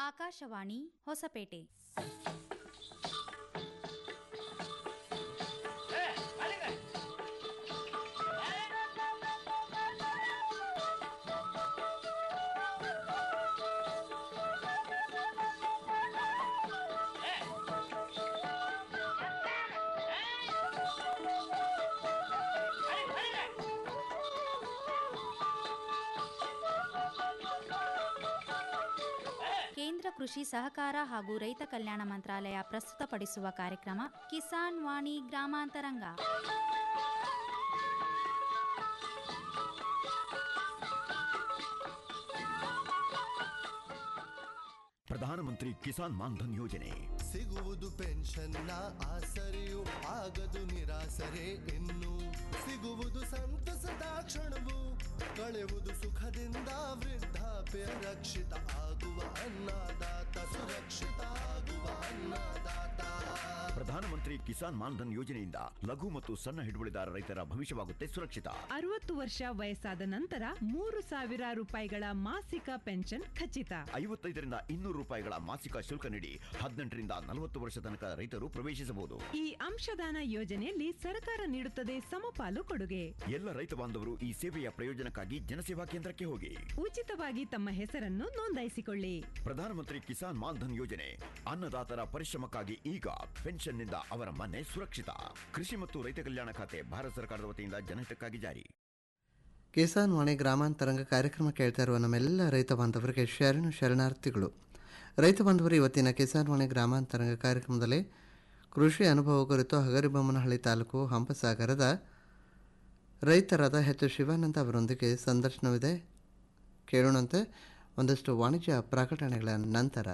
ಆಕಾಶವಾಣಿ ಹೊಸಪೇಟೆ ಕೇಂದ್ರ ಕೃಷಿ ಸಹಕಾರ ಹಾಗೂ ರೈತ ಕಲ್ಯಾಣ ಮಂತ್ರಾಲಯ ಪ್ರಸ್ತುತಪಡಿಸುವ ಕಾರ್ಯಕ್ರಮ ಕಿಸಾನ್ ವಾಣಿ ಗ್ರಾಮಾಂತರಂಗ ಪ್ರಧಾನಮಂತ್ರಿ ಕಿಸಾನ್ ಮಾನ್ಧನ್ ಯೋಜನೆ ಸಿಗುವುದು ಪೆನ್ಷನ್ನ ಆಸರೆಯು ಆಗದು ನಿರಾಸರೆ ಇನ್ನು ಸಿಗುವುದು ಸಂತಸದ ಕ್ಷಣವು ಕಳೆವುದು ಸುಖದಿಂದ ವೃದ್ಧಾಪ್ಯ ರಕ್ಷಿತ ಆಗುವ ಅನ್ನದಾತ ಸುರಕ್ಷಿತ ಆಗುವ ಅನ್ನದಾತ ಪ್ರಧಾನಮಂತ್ರಿ ಕಿಸಾನ್ ಮಾನ್ಧನ್ ಯೋಜನೆಯಿಂದ ಲಘು ಮತ್ತು ಸಣ್ಣ ಹಿಡುವಳಿದಾರ ರೈತರ ಭವಿಷ್ಯವಾಗುತ್ತೆ ಸುರಕ್ಷಿತ ಅರವತ್ತು ವರ್ಷ ವಯಸ್ಸಾದ ನಂತರ ಮೂರು ಸಾವಿರ ರೂಪಾಯಿಗಳ ಮಾಸಿಕ ಪೆನ್ಷನ್ ಖಚಿತ ಐವತ್ತೈದರಿಂದ ಇನ್ನೂರು ರೂಪಾಯಿಗಳ ಮಾಸಿಕ ಶುಲ್ಕ ನೀಡಿ ಹದಿನೆಂಟರಿಂದ ನಲವತ್ತು ವರ್ಷ ತನಕ ರೈತರು ಪ್ರವೇಶಿಸಬಹುದು ಈ ಅಂಶದಾನ ಯೋಜನೆಯಲ್ಲಿ ಸರ್ಕಾರ ನೀಡುತ್ತದೆ ಸಮಪಾಲು ಕೊಡುಗೆ ಎಲ್ಲ ರೈತ ಬಾಂಧವರು ಈ ಸೇವೆಯ ಪ್ರಯೋಜನಕ್ಕಾಗಿ ಜನಸೇವಾ ಕೇಂದ್ರಕ್ಕೆ ಹೋಗಿ ಉಚಿತವಾಗಿ ತಮ್ಮ ಹೆಸರನ್ನು ನೋಂದಾಯಿಸಿಕೊಳ್ಳಿ ಪ್ರಧಾನಮಂತ್ರಿ ಕಿಸಾನ್ ಮಾನ್ಧನ್ ಯೋಜನೆ ಅನ್ನದಾತರ ಪರಿಶ್ರಮಕ್ಕಾಗಿ ಈಗ ಪೆನ್ಷನ್ನಿಂದ ಅವರ ಮನೆ ಸುರಕ್ಷಿತ ಕೃಷಿ ಮತ್ತು ರೈತ ಕಲ್ಯಾಣ ಖಾತೆ ಭಾರತ ಸರ್ಕಾರದ ವತಿಯಿಂದ ಜನಹಿತಕ್ಕಾಗಿ ಜಾರಿ ಕಿಸಾನ್ ವಾಣಿ ಗ್ರಾಮಾಂತರಂಗ ಕಾರ್ಯಕ್ರಮ ಕೇಳ್ತಾ ಇರುವ ನಮ್ಮೆಲ್ಲ ರೈತ ಬಾಂಧವರಿಗೆ ಶರಣು ಶರಣಾರ್ಥಿಗಳು ರೈತ ಬಾಂಧವರು ಇವತ್ತಿನ ಕಿಸಾನ್ ವಾಣಿ ಗ್ರಾಮಾಂತರಂಗ ಕಾರ್ಯಕ್ರಮದಲ್ಲಿ ಕೃಷಿ ಅನುಭವ ಕುರಿತು ಹಗರಿಬೊಮ್ಮನಹಳ್ಳಿ ತಾಲೂಕು ಹಂಪಸಾಗರದ ರೈತರಾದ ಎಚ್ ಶಿವಾನಂದ ಅವರೊಂದಿಗೆ ಸಂದರ್ಶನವಿದೆ ಕೇಳೋಣಂತೆ ಒಂದಷ್ಟು ವಾಣಿಜ್ಯ ಪ್ರಕಟಣೆಗಳ ನಂತರ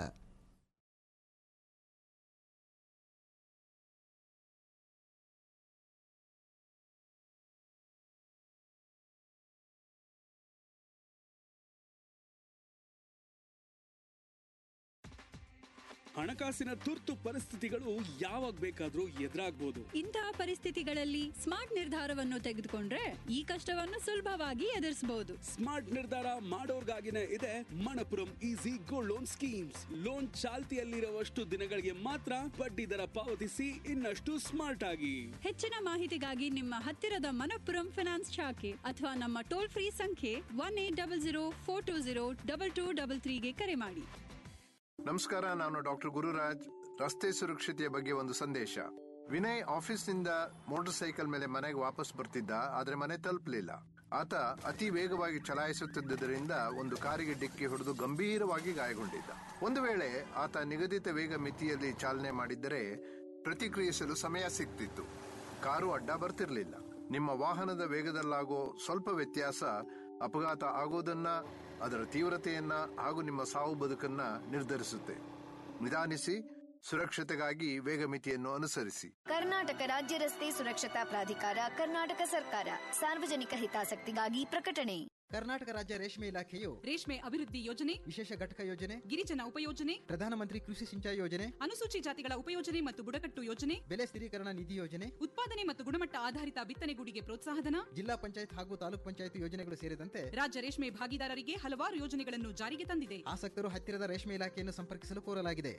ಹಣಕಾಸಿನ ತುರ್ತು ಪರಿಸ್ಥಿತಿಗಳು ಯಾವಾಗ ಬೇಕಾದ್ರೂ ಎದುರಾಗ್ಬೋದು ಇಂತಹ ಪರಿಸ್ಥಿತಿಗಳಲ್ಲಿ ಸ್ಮಾರ್ಟ್ ನಿರ್ಧಾರವನ್ನು ತೆಗೆದುಕೊಂಡ್ರೆ ಈ ಕಷ್ಟವನ್ನು ಸುಲಭವಾಗಿ ಎದುರಿಸಬಹುದು ಸ್ಮಾರ್ಟ್ ನಿರ್ಧಾರ ಮಾಡೋರ್ಗಾಗಿನೇ ಇದೆ Manappuram easy gold loan schemes loan ಚಾಲ್ತಿಯಲ್ಲಿರುವಷ್ಟು ದಿನಗಳಿಗೆ ಮಾತ್ರ ಬಡ್ಡಿ ದರ ಪಾವತಿಸಿ ಇನ್ನಷ್ಟು ಸ್ಮಾರ್ಟ್ ಆಗಿ ಹೆಚ್ಚಿನ ಮಾಹಿತಿಗಾಗಿ ನಿಮ್ಮ ಹತ್ತಿರದ ಮನಪ್ಪುರಂ ಫಿನಾನ್ಸ್ ಶಾಖೆ ಅಥವಾ ನಮ್ಮ ಟೋಲ್ ಫ್ರೀ ಸಂಖ್ಯೆ one eight double zero four two zero double two double ತ್ರೀಗೆ ಕರೆ ಮಾಡಿ ನಮಸ್ಕಾರ ನಾನು ಡಾಕ್ಟರ್ ಗುರುರಾಜ್ ರಸ್ತೆ ಸುರಕ್ಷತೆಯ ಬಗ್ಗೆ ಒಂದು ಸಂದೇಶ ವಿನಯ್ ಆಫೀಸ್ನಿಂದ ಮೋಟಾರ್ ಸೈಕಲ್ ಮೇಲೆ ಮನೆಗೆ ವಾಪಸ್ ಬರ್ತಿದ್ದ ಆದ್ರೆ ಮನೆ ತಲುಪಲಿಲ್ಲ ಆತ ಅತಿ ವೇಗವಾಗಿ ಚಲಾಯಿಸುತ್ತಿದ್ದರಿಂದ ಒಂದು ಕಾರಿಗೆ ಡಿಕ್ಕಿ ಹೊಡೆದು ಗಂಭೀರವಾಗಿ ಗಾಯಗೊಂಡಿದ್ದ ಒಂದು ವೇಳೆ ಆತ ನಿಗದಿತ ವೇಗ ಮಿತಿಯಲ್ಲಿ ಚಾಲನೆ ಮಾಡಿದ್ದರೆ ಪ್ರತಿಕ್ರಿಯಿಸಲು ಸಮಯ ಸಿಗ್ತಿತ್ತು ಕಾರು ಅಡ್ಡ ಬರ್ತಿರ್ಲಿಲ್ಲ ನಿಮ್ಮ ವಾಹನದ ವೇಗದಲ್ಲಾಗೋ ಸ್ವಲ್ಪ ವ್ಯತ್ಯಾಸ ಅಪಘಾತ ಆಗೋದನ್ನ ಅದರ ತೀವ್ರತೆಯನ್ನ ಹಾಗೂ ನಿಮ್ಮ ಸಾವು ಬದುಕನ್ನ ನಿರ್ಧರಿಸುತ್ತೆ ನಿಧಾನಿಸಿ ಸುರಕ್ಷತೆಗಾಗಿ ವೇಗ ಮಿತಿಯನ್ನು ಅನುಸರಿಸಿ ಕರ್ನಾಟಕ ರಾಜ್ಯ ರಸ್ತೆ ಸುರಕ್ಷತಾ ಪ್ರಾಧಿಕಾರ ಕರ್ನಾಟಕ ಸರ್ಕಾರ ಸಾರ್ವಜನಿಕ ಹಿತಾಸಕ್ತಿಗಾಗಿ ಪ್ರಕಟಣೆ ಕರ್ನಾಟಕ ರಾಜ್ಯ ರೇಷ್ಮೆ ಇಲಾಖೆಯು ರೇಷ್ಮೆ ಅಭಿವೃದ್ಧಿ ಯೋಜನೆ ವಿಶೇಷ ಘಟಕ ಯೋಜನೆ ಗಿರಿಜನ ಉಪಯೋಜನೆ ಪ್ರಧಾನಮಂತ್ರಿ ಕೃಷಿ ಸಿಂಚಾಯಿ ಯೋಜನೆ ಅನುಸೂಚಿ ಜಾತಿಗಳ ಉಪಯೋಜನೆ ಮತ್ತು ಬುಡಕಟ್ಟು ಯೋಜನೆ ಬೆಲೆ ಸ್ಥಿರೀಕರಣ ನಿಧಿ ಯೋಜನೆ ಉತ್ಪಾದನೆ ಮತ್ತು ಗುಣಮಟ್ಟ ಆಧಾರಿತ ಬಿತ್ತನೆಗೂಡಿಗೆ ಪ್ರೋತ್ಸಾಹಧನ ಜಿಲ್ಲಾ ಪಂಚಾಯತ್ ಹಾಗೂ ತಾಲೂಕ್ ಪಂಚಾಯತ್ ಯೋಜನೆಗಳು ಸೇರಿದಂತೆ ರಾಜ್ಯ ರೇಷ್ಮೆ ಭಾಗಿದಾರರಿಗೆ ಹಲವಾರು ಯೋಜನೆಗಳನ್ನು ಜಾರಿಗೆ ತಂದಿದೆ ಆಸಕ್ತರು ಹತ್ತಿರದ ರೇಷ್ಮೆ ಇಲಾಖೆಯನ್ನು ಸಂಪರ್ಕಿಸಲು ಕೋರಲಾಗಿದೆ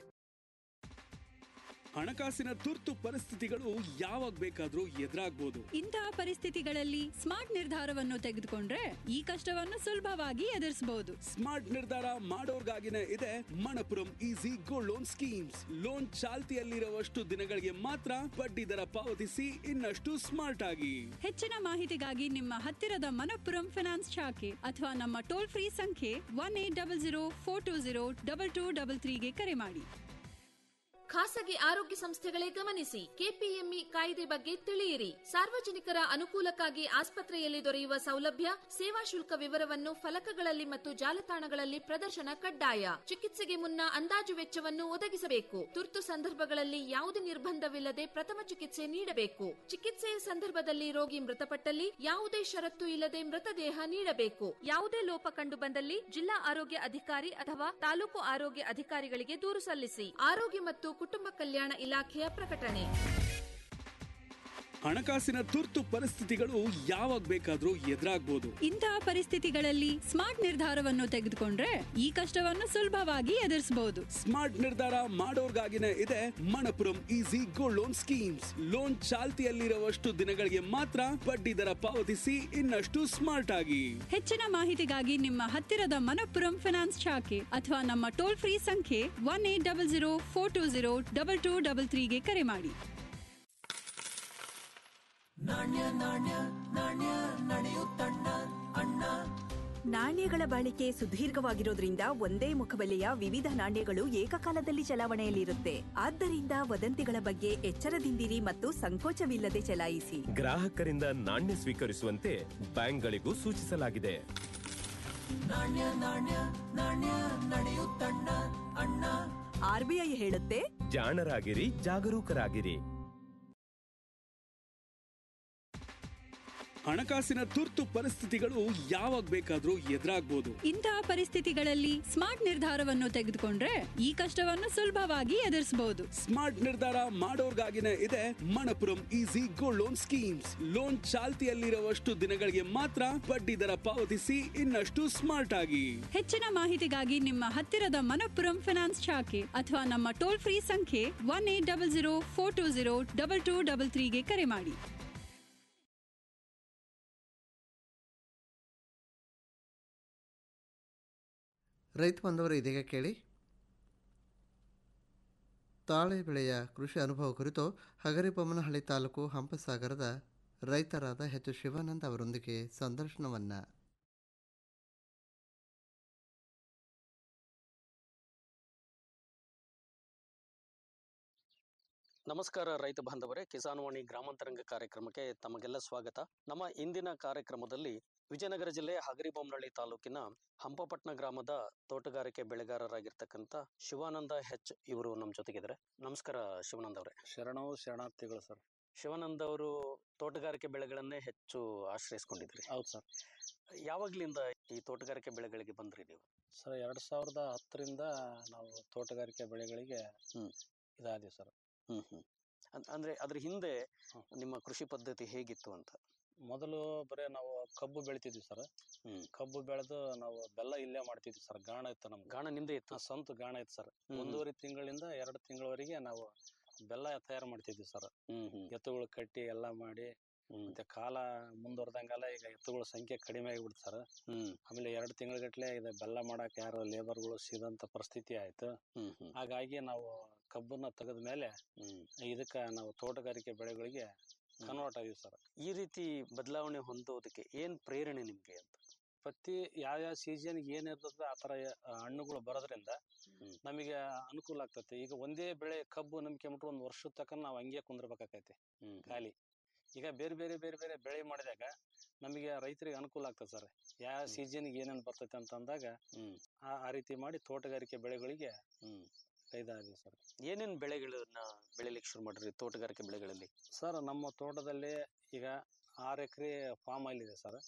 ಹಣಕಾಸಿನ ತುರ್ತು ಪರಿಸ್ಥಿತಿಗಳು ಯಾವಾಗ ಬೇಕಾದ್ರೂ ಎದುರಾಗ್ಬೋದು ಇಂತಹ ಪರಿಸ್ಥಿತಿಗಳಲ್ಲಿ ಸ್ಮಾರ್ಟ್ ನಿರ್ಧಾರವನ್ನು ತೆಗೆದುಕೊಂಡ್ರೆ ಈ ಕಷ್ಟವನ್ನು ಸುಲಭವಾಗಿ ಎದುರಿಸಬಹುದು ಸ್ಮಾರ್ಟ್ ನಿರ್ಧಾರ ಮಾಡೋರ್ಗಾಗಿನೇ ಇದೆ Manappuram easy gold loan schemes loan ಚಾಲ್ತಿಯಲ್ಲಿರುವಷ್ಟು ದಿನಗಳಿಗೆ ಮಾತ್ರ ಬಡ್ಡಿ ದರ ಪಾವತಿಸಿ ಇನ್ನಷ್ಟು ಸ್ಮಾರ್ಟ್ ಆಗಿ ಹೆಚ್ಚಿನ ಮಾಹಿತಿಗಾಗಿ ನಿಮ್ಮ ಹತ್ತಿರದ ಮನಪ್ಪುರಂ ಫಿನಾನ್ಸ್ ಶಾಖೆ ಅಥವಾ ನಮ್ಮ ಟೋಲ್ ಫ್ರೀ ಸಂಖ್ಯೆ one eight double zero four two zero double two double ತ್ರೀಗೆ ಕರೆ ಮಾಡಿ ಖಾಸಗಿ ಆರೋಗ್ಯ ಸಂಸ್ಥೆಗಳೇ ಗಮನಿಸಿ ಕೆಪಿಎಂಇ ಕಾಯ್ದೆ ಬಗ್ಗೆ ತಿಳಿಯಿರಿ ಸಾರ್ವಜನಿಕರ ಅನುಕೂಲಕ್ಕಾಗಿ ಆಸ್ಪತ್ರೆಯಲ್ಲಿ ದೊರೆಯುವ ಸೌಲಭ್ಯ ಸೇವಾ ಶುಲ್ಕ ವಿವರವನ್ನು ಫಲಕಗಳಲ್ಲಿ ಮತ್ತು ಜಾಲತಾಣಗಳಲ್ಲಿ ಪ್ರದರ್ಶನ ಕಡ್ಡಾಯ ಚಿಕಿತ್ಸೆಗೆ ಮುನ್ನ ಅಂದಾಜು ವೆಚ್ಚವನ್ನು ಒದಗಿಸಬೇಕು ತುರ್ತು ಸಂದರ್ಭಗಳಲ್ಲಿ ಯಾವುದೇ ನಿರ್ಬಂಧವಿಲ್ಲದೆ ಪ್ರಥಮ ಚಿಕಿತ್ಸೆ ನೀಡಬೇಕು ಚಿಕಿತ್ಸೆಯ ಸಂದರ್ಭದಲ್ಲಿ ರೋಗಿ ಮೃತಪಟ್ಟಲ್ಲಿ ಯಾವುದೇ ಷರತ್ತು ಇಲ್ಲದೆ ಮೃತದೇಹ ನೀಡಬೇಕು ಯಾವುದೇ ಲೋಪ ಕಂಡು ಬಂದಲ್ಲಿ ಜಿಲ್ಲಾ ಆರೋಗ್ಯ ಅಧಿಕಾರಿ ಅಥವಾ ತಾಲೂಕು ಆರೋಗ್ಯ ಅಧಿಕಾರಿಗಳಿಗೆ ದೂರು ಸಲ್ಲಿಸಿ ಆರೋಗ್ಯ ಮತ್ತು ಕುಟುಂಬ ಕಲ್ಯಾಣ ಇಲಾಖೆಯ ಪ್ರಕಟಣೆ ಹಣಕಾಸಿನ ತುರ್ತು ಪರಿಸ್ಥಿತಿಗಳು ಯಾವಾಗ ಬೇಕಾದ್ರೂ ಎದುರಾಗ್ಬೋದು ಇಂತಹ ಪರಿಸ್ಥಿತಿಗಳಲ್ಲಿ ಸ್ಮಾರ್ಟ್ ನಿರ್ಧಾರವನ್ನು ತೆಗೆದುಕೊಂಡ್ರೆ ಈ ಕಷ್ಟವನ್ನು ಸುಲಭವಾಗಿ ಎದುರಿಸಬಹುದು ಸ್ಮಾರ್ಟ್ ನಿರ್ಧಾರ ಮಾಡೋರ್ಗಾಗಿನೇ ಇದೆ Manappuram easy gold loan schemes loan ಚಾಲ್ತಿಯಲ್ಲಿರುವಷ್ಟು ದಿನಗಳಿಗೆ ಮಾತ್ರ ಬಡ್ಡಿ ದರ ಪಾವತಿಸಿ ಇನ್ನಷ್ಟು ಸ್ಮಾರ್ಟ್ ಆಗಿ ಹೆಚ್ಚಿನ ಮಾಹಿತಿಗಾಗಿ ನಿಮ್ಮ ಹತ್ತಿರದ ಮನಪ್ಪುರಂ ಫೈನಾನ್ಸ್ ಶಾಖೆ ಅಥವಾ ನಮ್ಮ ಟೋಲ್ ಫ್ರೀ ಸಂಖ್ಯೆ one eight double zero four two zero double two double ತ್ರೀಗೆ ಕರೆ ಮಾಡಿ ನಾಣ್ಯ ನಾಣ್ಯ ನಾಣ್ಯ ನಡೆಯುತ್ತಣ್ಣ ಅಣ್ಣ ನಾಣ್ಯಗಳ ಬಾಳಿಕೆ ಸುದೀರ್ಘವಾಗಿರೋದ್ರಿಂದ ಒಂದೇ ಮುಖಬೆಲೆಯ ವಿವಿಧ ನಾಣ್ಯಗಳು ಏಕಕಾಲದಲ್ಲಿ ಚಲಾವಣೆಯಲ್ಲಿರುತ್ತೆ ಆದ್ದರಿಂದ ವದಂತಿಗಳ ಬಗ್ಗೆ ಎಚ್ಚರದಿಂದಿರಿ ಮತ್ತು ಸಂಕೋಚವಿಲ್ಲದೆ ಚಲಾಯಿಸಿ ಗ್ರಾಹಕರಿಂದ ನಾಣ್ಯ ಸ್ವೀಕರಿಸುವಂತೆ ಬ್ಯಾಂಕ್ಗಳಿಗೂ ಸೂಚಿಸಲಾಗಿದೆ ನಾಣ್ಯ ನಾಣ್ಯ ನಾಣ್ಯ ನಡೆಯುತ್ತಣ್ಣ ಅಣ್ಣ ಆರ್ಬಿಐ ಹೇಳುತ್ತೆ ಜಾಣರಾಗಿರಿ ಜಾಗರೂಕರಾಗಿರಿ ಹಣಕಾಸಿನ ತುರ್ತು ಪರಿಸ್ಥಿತಿಗಳು ಯಾವಾಗ ಬೇಕಾದ್ರೂ ಎದುರಾಗ್ಬೋದು ಇಂತಹ ಪರಿಸ್ಥಿತಿಗಳಲ್ಲಿ ಸ್ಮಾರ್ಟ್ ನಿರ್ಧಾರವನ್ನು ತೆಗೆದುಕೊಂಡ್ರೆ ಈ ಕಷ್ಟವನ್ನು ಸುಲಭವಾಗಿ ಎದುರಿಸಬಹುದು ಸ್ಮಾರ್ಟ್ ನಿರ್ಧಾರ ಮಾಡೋರ್ಗಾಗಿನೇ ಇದೆ Manappuram easy gold loan schemes loan ಚಾಲ್ತಿಯಲ್ಲಿರುವಷ್ಟು ದಿನಗಳಿಗೆ ಮಾತ್ರ ಬಡ್ಡಿ ದರ ಪಾವತಿಸಿ ಇನ್ನಷ್ಟು ಸ್ಮಾರ್ಟ್ ಆಗಿ ಹೆಚ್ಚಿನ ಮಾಹಿತಿಗಾಗಿ ನಿಮ್ಮ ಹತ್ತಿರದ ಮನಪ್ಪುರಂ ಫೈನಾನ್ಸ್ ಶಾಖೆ ಅಥವಾ ನಮ್ಮ ಟೋಲ್ ಫ್ರೀ ಸಂಖ್ಯೆ one eight double zero four two zero double two double ತ್ರೀಗೆ ಕರೆ ಮಾಡಿ ರೈತ ಬಂದವರು ಇದೀಗ ಕೇಳಿ ತಾಳೆ ಬೆಳೆಯ ಕೃಷಿ ಅನುಭವ ಕುರಿತು ಹಗರಿಬೊಮ್ಮನಹಳ್ಳಿ ತಾಲೂಕು ಹಂಪಸಾಗರದ ರೈತರಾದ ಎಚ್ ಶಿವಾನಂದ್ ಅವರೊಂದಿಗೆ ಸಂದರ್ಶನವನ್ನು ನಮಸ್ಕಾರ ರೈತ ಬಾಂಧವರೇ ಕಿಸಾನ್ ವಾಣಿ ಗ್ರಾಮಾಂತರಂಗ ಕಾರ್ಯಕ್ರಮಕ್ಕೆ ತಮಗೆಲ್ಲ ಸ್ವಾಗತ ನಮ್ಮ ಇಂದಿನ ಕಾರ್ಯಕ್ರಮದಲ್ಲಿ ವಿಜಯನಗರ ಜಿಲ್ಲೆ ಹಗರಿಬೊಮ್ಮನಹಳ್ಳಿ ತಾಲೂಕಿನ ಹಂಪಪಟ್ನ ಗ್ರಾಮದ ತೋಟಗಾರಿಕೆ ಬೆಳೆಗಾರರಾಗಿರ್ತಕ್ಕಂಥ ಶಿವಾನಂದ ಹೆಚ್ ಇವರು ನಮ್ಮ ಜೊತೆಗಿದ್ದಾರೆ ನಮಸ್ಕಾರ ಶಿವಾನಂದ ಅವರೇ ಶರಣವು ಶರಣಾರ್ಥಿಗಳು ಸರ್ ಶಿವಾನಂದ್ ಅವರು ತೋಟಗಾರಿಕೆ ಬೆಳೆಗಳನ್ನೇ ಹೆಚ್ಚು ಆಶ್ರಯಿಸ್ಕೊಂಡಿದ್ರಿ ಹೌದು ಸರ್ ಯಾವಾಗ್ಲಿಂದ ಈ ತೋಟಗಾರಿಕೆ ಬೆಳೆಗಳಿಗೆ ಬಂದ್ರಿ ನೀವು ಸರ್ ಎರಡು ಸಾವಿರದ ಹತ್ತರಿಂದ ನಾವು ತೋಟಗಾರಿಕೆ ಬೆಳೆಗಳಿಗೆ ಇದಾದೀವಿ ಸರ್ ಹ್ಮ್ ಹ್ಮ್ ಅನ್- ಅಂದ್ರೆ ಅದ್ರ ಹಿಂದೆ ನಿಮ್ಮ ಕೃಷಿ ಪದ್ಧತಿ ಹೇಗಿತ್ತು ಅಂತ ಮೊದಲು ಬರೇ ನಾವು ಕಬ್ಬು ಬೆಳಿತಿದ್ವಿ ಸರ್ ಕಬ್ಬು ಬೆಳೆದು ನಾವು ಬೆಲ್ಲ ಇಲ್ಲೇ ಮಾಡ್ತಿದ್ವಿ ಸರ್ ಗಾಣ ಇತ್ತು ನಮ್ಗೆ ಗಾಣ ನಿಮ್ದೇ ಇತ್ತು ಸ್ವಂತ ಗಾಣ ಇತ್ತು ಸರ್ ಹ್ಮ್. ಒಂದೂವರೆ ತಿಂಗಳಿಂದ ಎರಡು ತಿಂಗಳವರೆಗೆ ನಾವು ಬೆಲ್ಲ ತಯಾರು ಮಾಡ್ತಿದ್ವಿ ಸರ್ ಎತ್ತುಗಳು ಕಟ್ಟಿ ಎಲ್ಲ ಮಾಡಿ ಮತ್ತೆ ಕಾಲ ಮುಂದುವರೆದಂಗೆಲ್ಲ ಈಗ ಎತ್ತುಗಳ ಸಂಖ್ಯೆ ಕಡಿಮೆ ಆಗಿಬಿಡ್ತು ಸರ್ ಆಮೇಲೆ ಎರಡು ತಿಂಗಳಗಟ್ಲೆ ಇದು ಬೆಲ್ಲ ಮಾಡಕ್ ಯಾರು ಲೇಬರ್ಗಳು ಸಿಗಂತ ಪರಿಸ್ಥಿತಿ ಆಯ್ತು ಹಾಗಾಗಿ ನಾವು ಕಬ್ಬನ್ನ ತೆಗೆದ ಮೇಲೆ ಇದಕ್ಕ ನಾವು ತೋಟಗಾರಿಕೆ ಬೆಳೆಗಳಿಗೆ ಕನ್ವರ್ಟ್ ಆಗಿವಿ ಸರ್ ಈ ರೀತಿ ಬದಲಾವಣೆ ಹೊಂದೋದಕ್ಕೆ ಏನ್ ಪ್ರೇರಣೆ ನಿಮ್ಗೆ ಅಂತ ಪ್ರತಿ ಯಾವ್ಯಾವ ಸೀಸನ್ಗೆ ಏನ್ ಇರ್ತದೆ ಆ ತರ ಆ, ಹಣ್ಣುಗಳು ಬರೋದ್ರಿಂದ ನಮಗೆ ಅನುಕೂಲ ಆಗ್ತೈತಿ ಈಗ ಒಂದೇ ಬೆಳೆ ಕಬ್ಬು ನಂಬಿಕೆಬಿಟ್ರೆ ಒಂದು ವರ್ಷದ ತನಕ ನಾವು ಹಂಗೆ ಕುಂದಿರ್ಬೇಕಾಕೈತಿ ಖಾಲಿ ಈಗ ಬೇರೆ ಬೇರೆ ಬೇರೆ ಬೇರೆ ಬೆಳೆ ಮಾಡಿದಾಗ ನಮಗೆ ರೈತರಿಗೆ ಅನುಕೂಲ ಆಗ್ತದೆ ಸರ್ ಯಾವ ಸೀಸನ್ಗೆ ಏನೇನು ಬರ್ತೈತೆ ಅಂತ ಅಂದಾಗ ಆ ಆ ರೀತಿ ಮಾಡಿ ತೋಟಗಾರಿಕೆ ಬೆಳೆಗಳಿಗೆ ಇದಾಗಿದೆ ಸರ್ ಏನೇನ್ ಬೆಳೆಗಳನ್ನ ಬೆಳಿಲಿಕ್ಕೆ ಶುರು ಮಾಡಿದ್ರಿ ತೋಟಗಾರಿಕೆ ಬೆಳೆಗಳಲ್ಲಿ ಸರ್ ನಮ್ಮ ತೋಟದಲ್ಲಿ ಈಗ ಆರು ಎಕರೆ ಫಾರ್ಮ್ ಆಯಿಲ್ ಇದೆ ಸರ್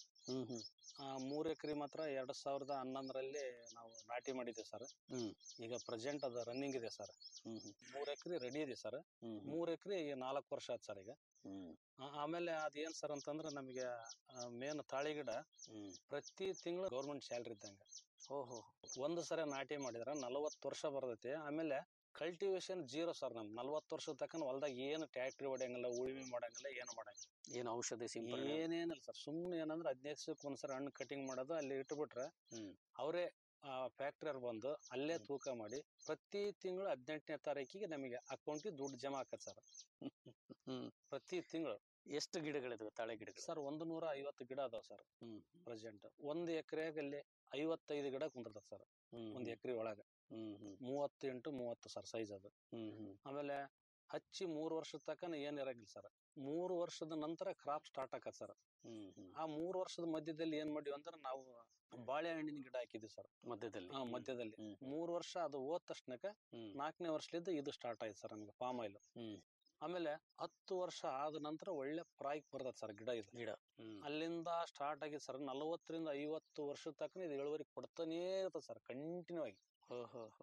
ಮೂರು ಎಕರೆ ಮಾತ್ರ ಎರಡ್ ಸಾವಿರದ ಹನ್ನೊಂದರಲ್ಲಿ ನಾವು ನಾಟಿ ಮಾಡಿದ್ದೀವಿ ಸರ್ ಈಗ ಪ್ರೆಸೆಂಟ್ ಅದು ರನ್ನಿಂಗ್ ಇದೆ ಸರ್ ಮೂರ್ ಎಕರೆ ರೆಡಿ ಇದೆ ಸರ್ ಮೂರ್ ಎಕರೆ ಈಗ ನಾಲ್ಕು ವರ್ಷ ಆಯ್ತು ಸರ್ ಈಗ ಆ- ಆಮೇಲೆ ಅದೇನ್ ಸರ್ ಅಂತಂದ್ರೆ ನಮಗೆ ಮೇನ್ ತಾಳಿಗಿಡ ಪ್ರತಿ ತಿಂಗಳು ಗೌರ್ಮೆಂಟ್ ಸ್ಯಾಲ್ರಿ ಇದ್ದಂಗೆ ಓಹೋ ಒಂದು ಸರಿ ನಾಟಿ ಮಾಡಿದ್ರೆ ನಲವತ್ತು ವರ್ಷ ಬರ್ತೈತಿ ಆಮೇಲೆ ಕಲ್ಟಿವೇಶನ್ ಜೀರೋ ಸರ್ ನಮ್ ನಲ್ವತ್ತು ವರ್ಷದ ತಕ್ಕ ಹೊಲ್ದಾಗ ಏನು ಟ್ಯಾಕ್ಟ್ರಿ ಹೊಡೆಯಂಗಿಲ್ಲ ಉಳುಮೆ ಮಾಡಂಗಿಲ್ಲ ಏನು ಮಾಡಂಗಿಲ್ಲ ಏನು ಔಷಧಿ ಸಿಂಪಡಣೆ ಏನೇನಿಲ್ಲ ಸರ್ ಸುಮ್ಮನೆ ಏನಂದ್ರೆ ಹದಿನೈದು ದಿವಸಕ್ಕೆ ಒಂದ್ಸರಿ ಹಣ್ಣು ಕಟಿಂಗ್ ಮಾಡೋದು ಅಲ್ಲಿ ಇಟ್ಬಿಟ್ರೆ ಅವರೇ ಫ್ಯಾಕ್ಟ್ರಿಯರ್ ಬಂದು ಅಲ್ಲೇ ತೂಕ ಮಾಡಿ ಪ್ರತಿ ತಿಂಗಳು ಹದಿನೆಂಟನೇ ತಾರೀಕಿಗೆ ನಮಗೆ ಅಕೌಂಟಿಗೆ ದುಡ್ಡು ಜಮಾ ಆಕತ್ ಸರ್ ಪ್ರತಿ ತಿಂಗಳು ಎಷ್ಟು ಗಿಡಗಳಿದಾವೆ ತಾಳೆ ಗಿಡಗಳು ಸರ್ ಒಂದು ನೂರ ಐವತ್ತು ಗಿಡ ಅದಾವ ಸರ್ ಪ್ರೆಸೆಂಟ್ ಒಂದು ಎಕರೆಗಲ್ಲಿ ಐವತ್ತೈದು ಗಿಡ ಕುಂದಿರ್ತದೆ ಸರ್ ಒಂದು ಎಕರೆ ಒಳಗೆ ಮೂವತ್ತು ಇಂಟು ಮೂವತ್ತು ಸರ್ ಸೈಜ್ ಅದು ಆಮೇಲೆ ಹಚ್ಚಿ ಮೂರು ವರ್ಷದ ತನಕ ಏನ್ ಇರಂಗಿಲ್ಲ ಸರ್ ಮೂರು ವರ್ಷದ ನಂತರ ಕ್ರಾಪ್ ಸ್ಟಾರ್ಟ್ ಆಕತ್ ಸರ್ ಆ ಮೂರು ವರ್ಷದ ಮಧ್ಯದಲ್ಲಿ ಏನ್ ಮಾಡಿವಿ ಅಂದ್ರೆ ನಾವು ಬಾಳೆಹಣ್ಣಿನ ಗಿಡ ಹಾಕಿದ್ವಿ ಸರ್ ಮಧ್ಯದಲ್ಲಿ ಹಾ ಮಧ್ಯದಲ್ಲಿ ಮೂರು ವರ್ಷ ಅದು ಹೋದ ತಕ್ಷಣಕ್ಕೆ ನಾಲ್ಕನೇ ವರ್ಷಲಿದ್ದ ಇದು ಸ್ಟಾರ್ಟ್ ಆಯ್ತು ಸರ್ ನಮಗೆ ಪಾಮ್ ಆಯಿಲ್ ಆಮೇಲೆ ಹತ್ತು ವರ್ಷ ಆದ ನಂತರ ಒಳ್ಳೆ ಪ್ರಾಯಿಕ್ ಬರ್ತದೆ ಸರ್ ಗಿಡ ಇದು ಗಿಡ ಅಲ್ಲಿಂದ ಸ್ಟಾರ್ಟ್ ಆಗಿದೆ ಸರ್ ನಲವತ್ತರಿಂದ ಐವತ್ತು ವರ್ಷದ ತನಕ ಇದು ಇಳುವರಿ ಕೊಡ್ತಾನೇ ಇರ್ತದೆ ಸರ್ ಕಂಟಿನ್ಯೂ ಆಗಿ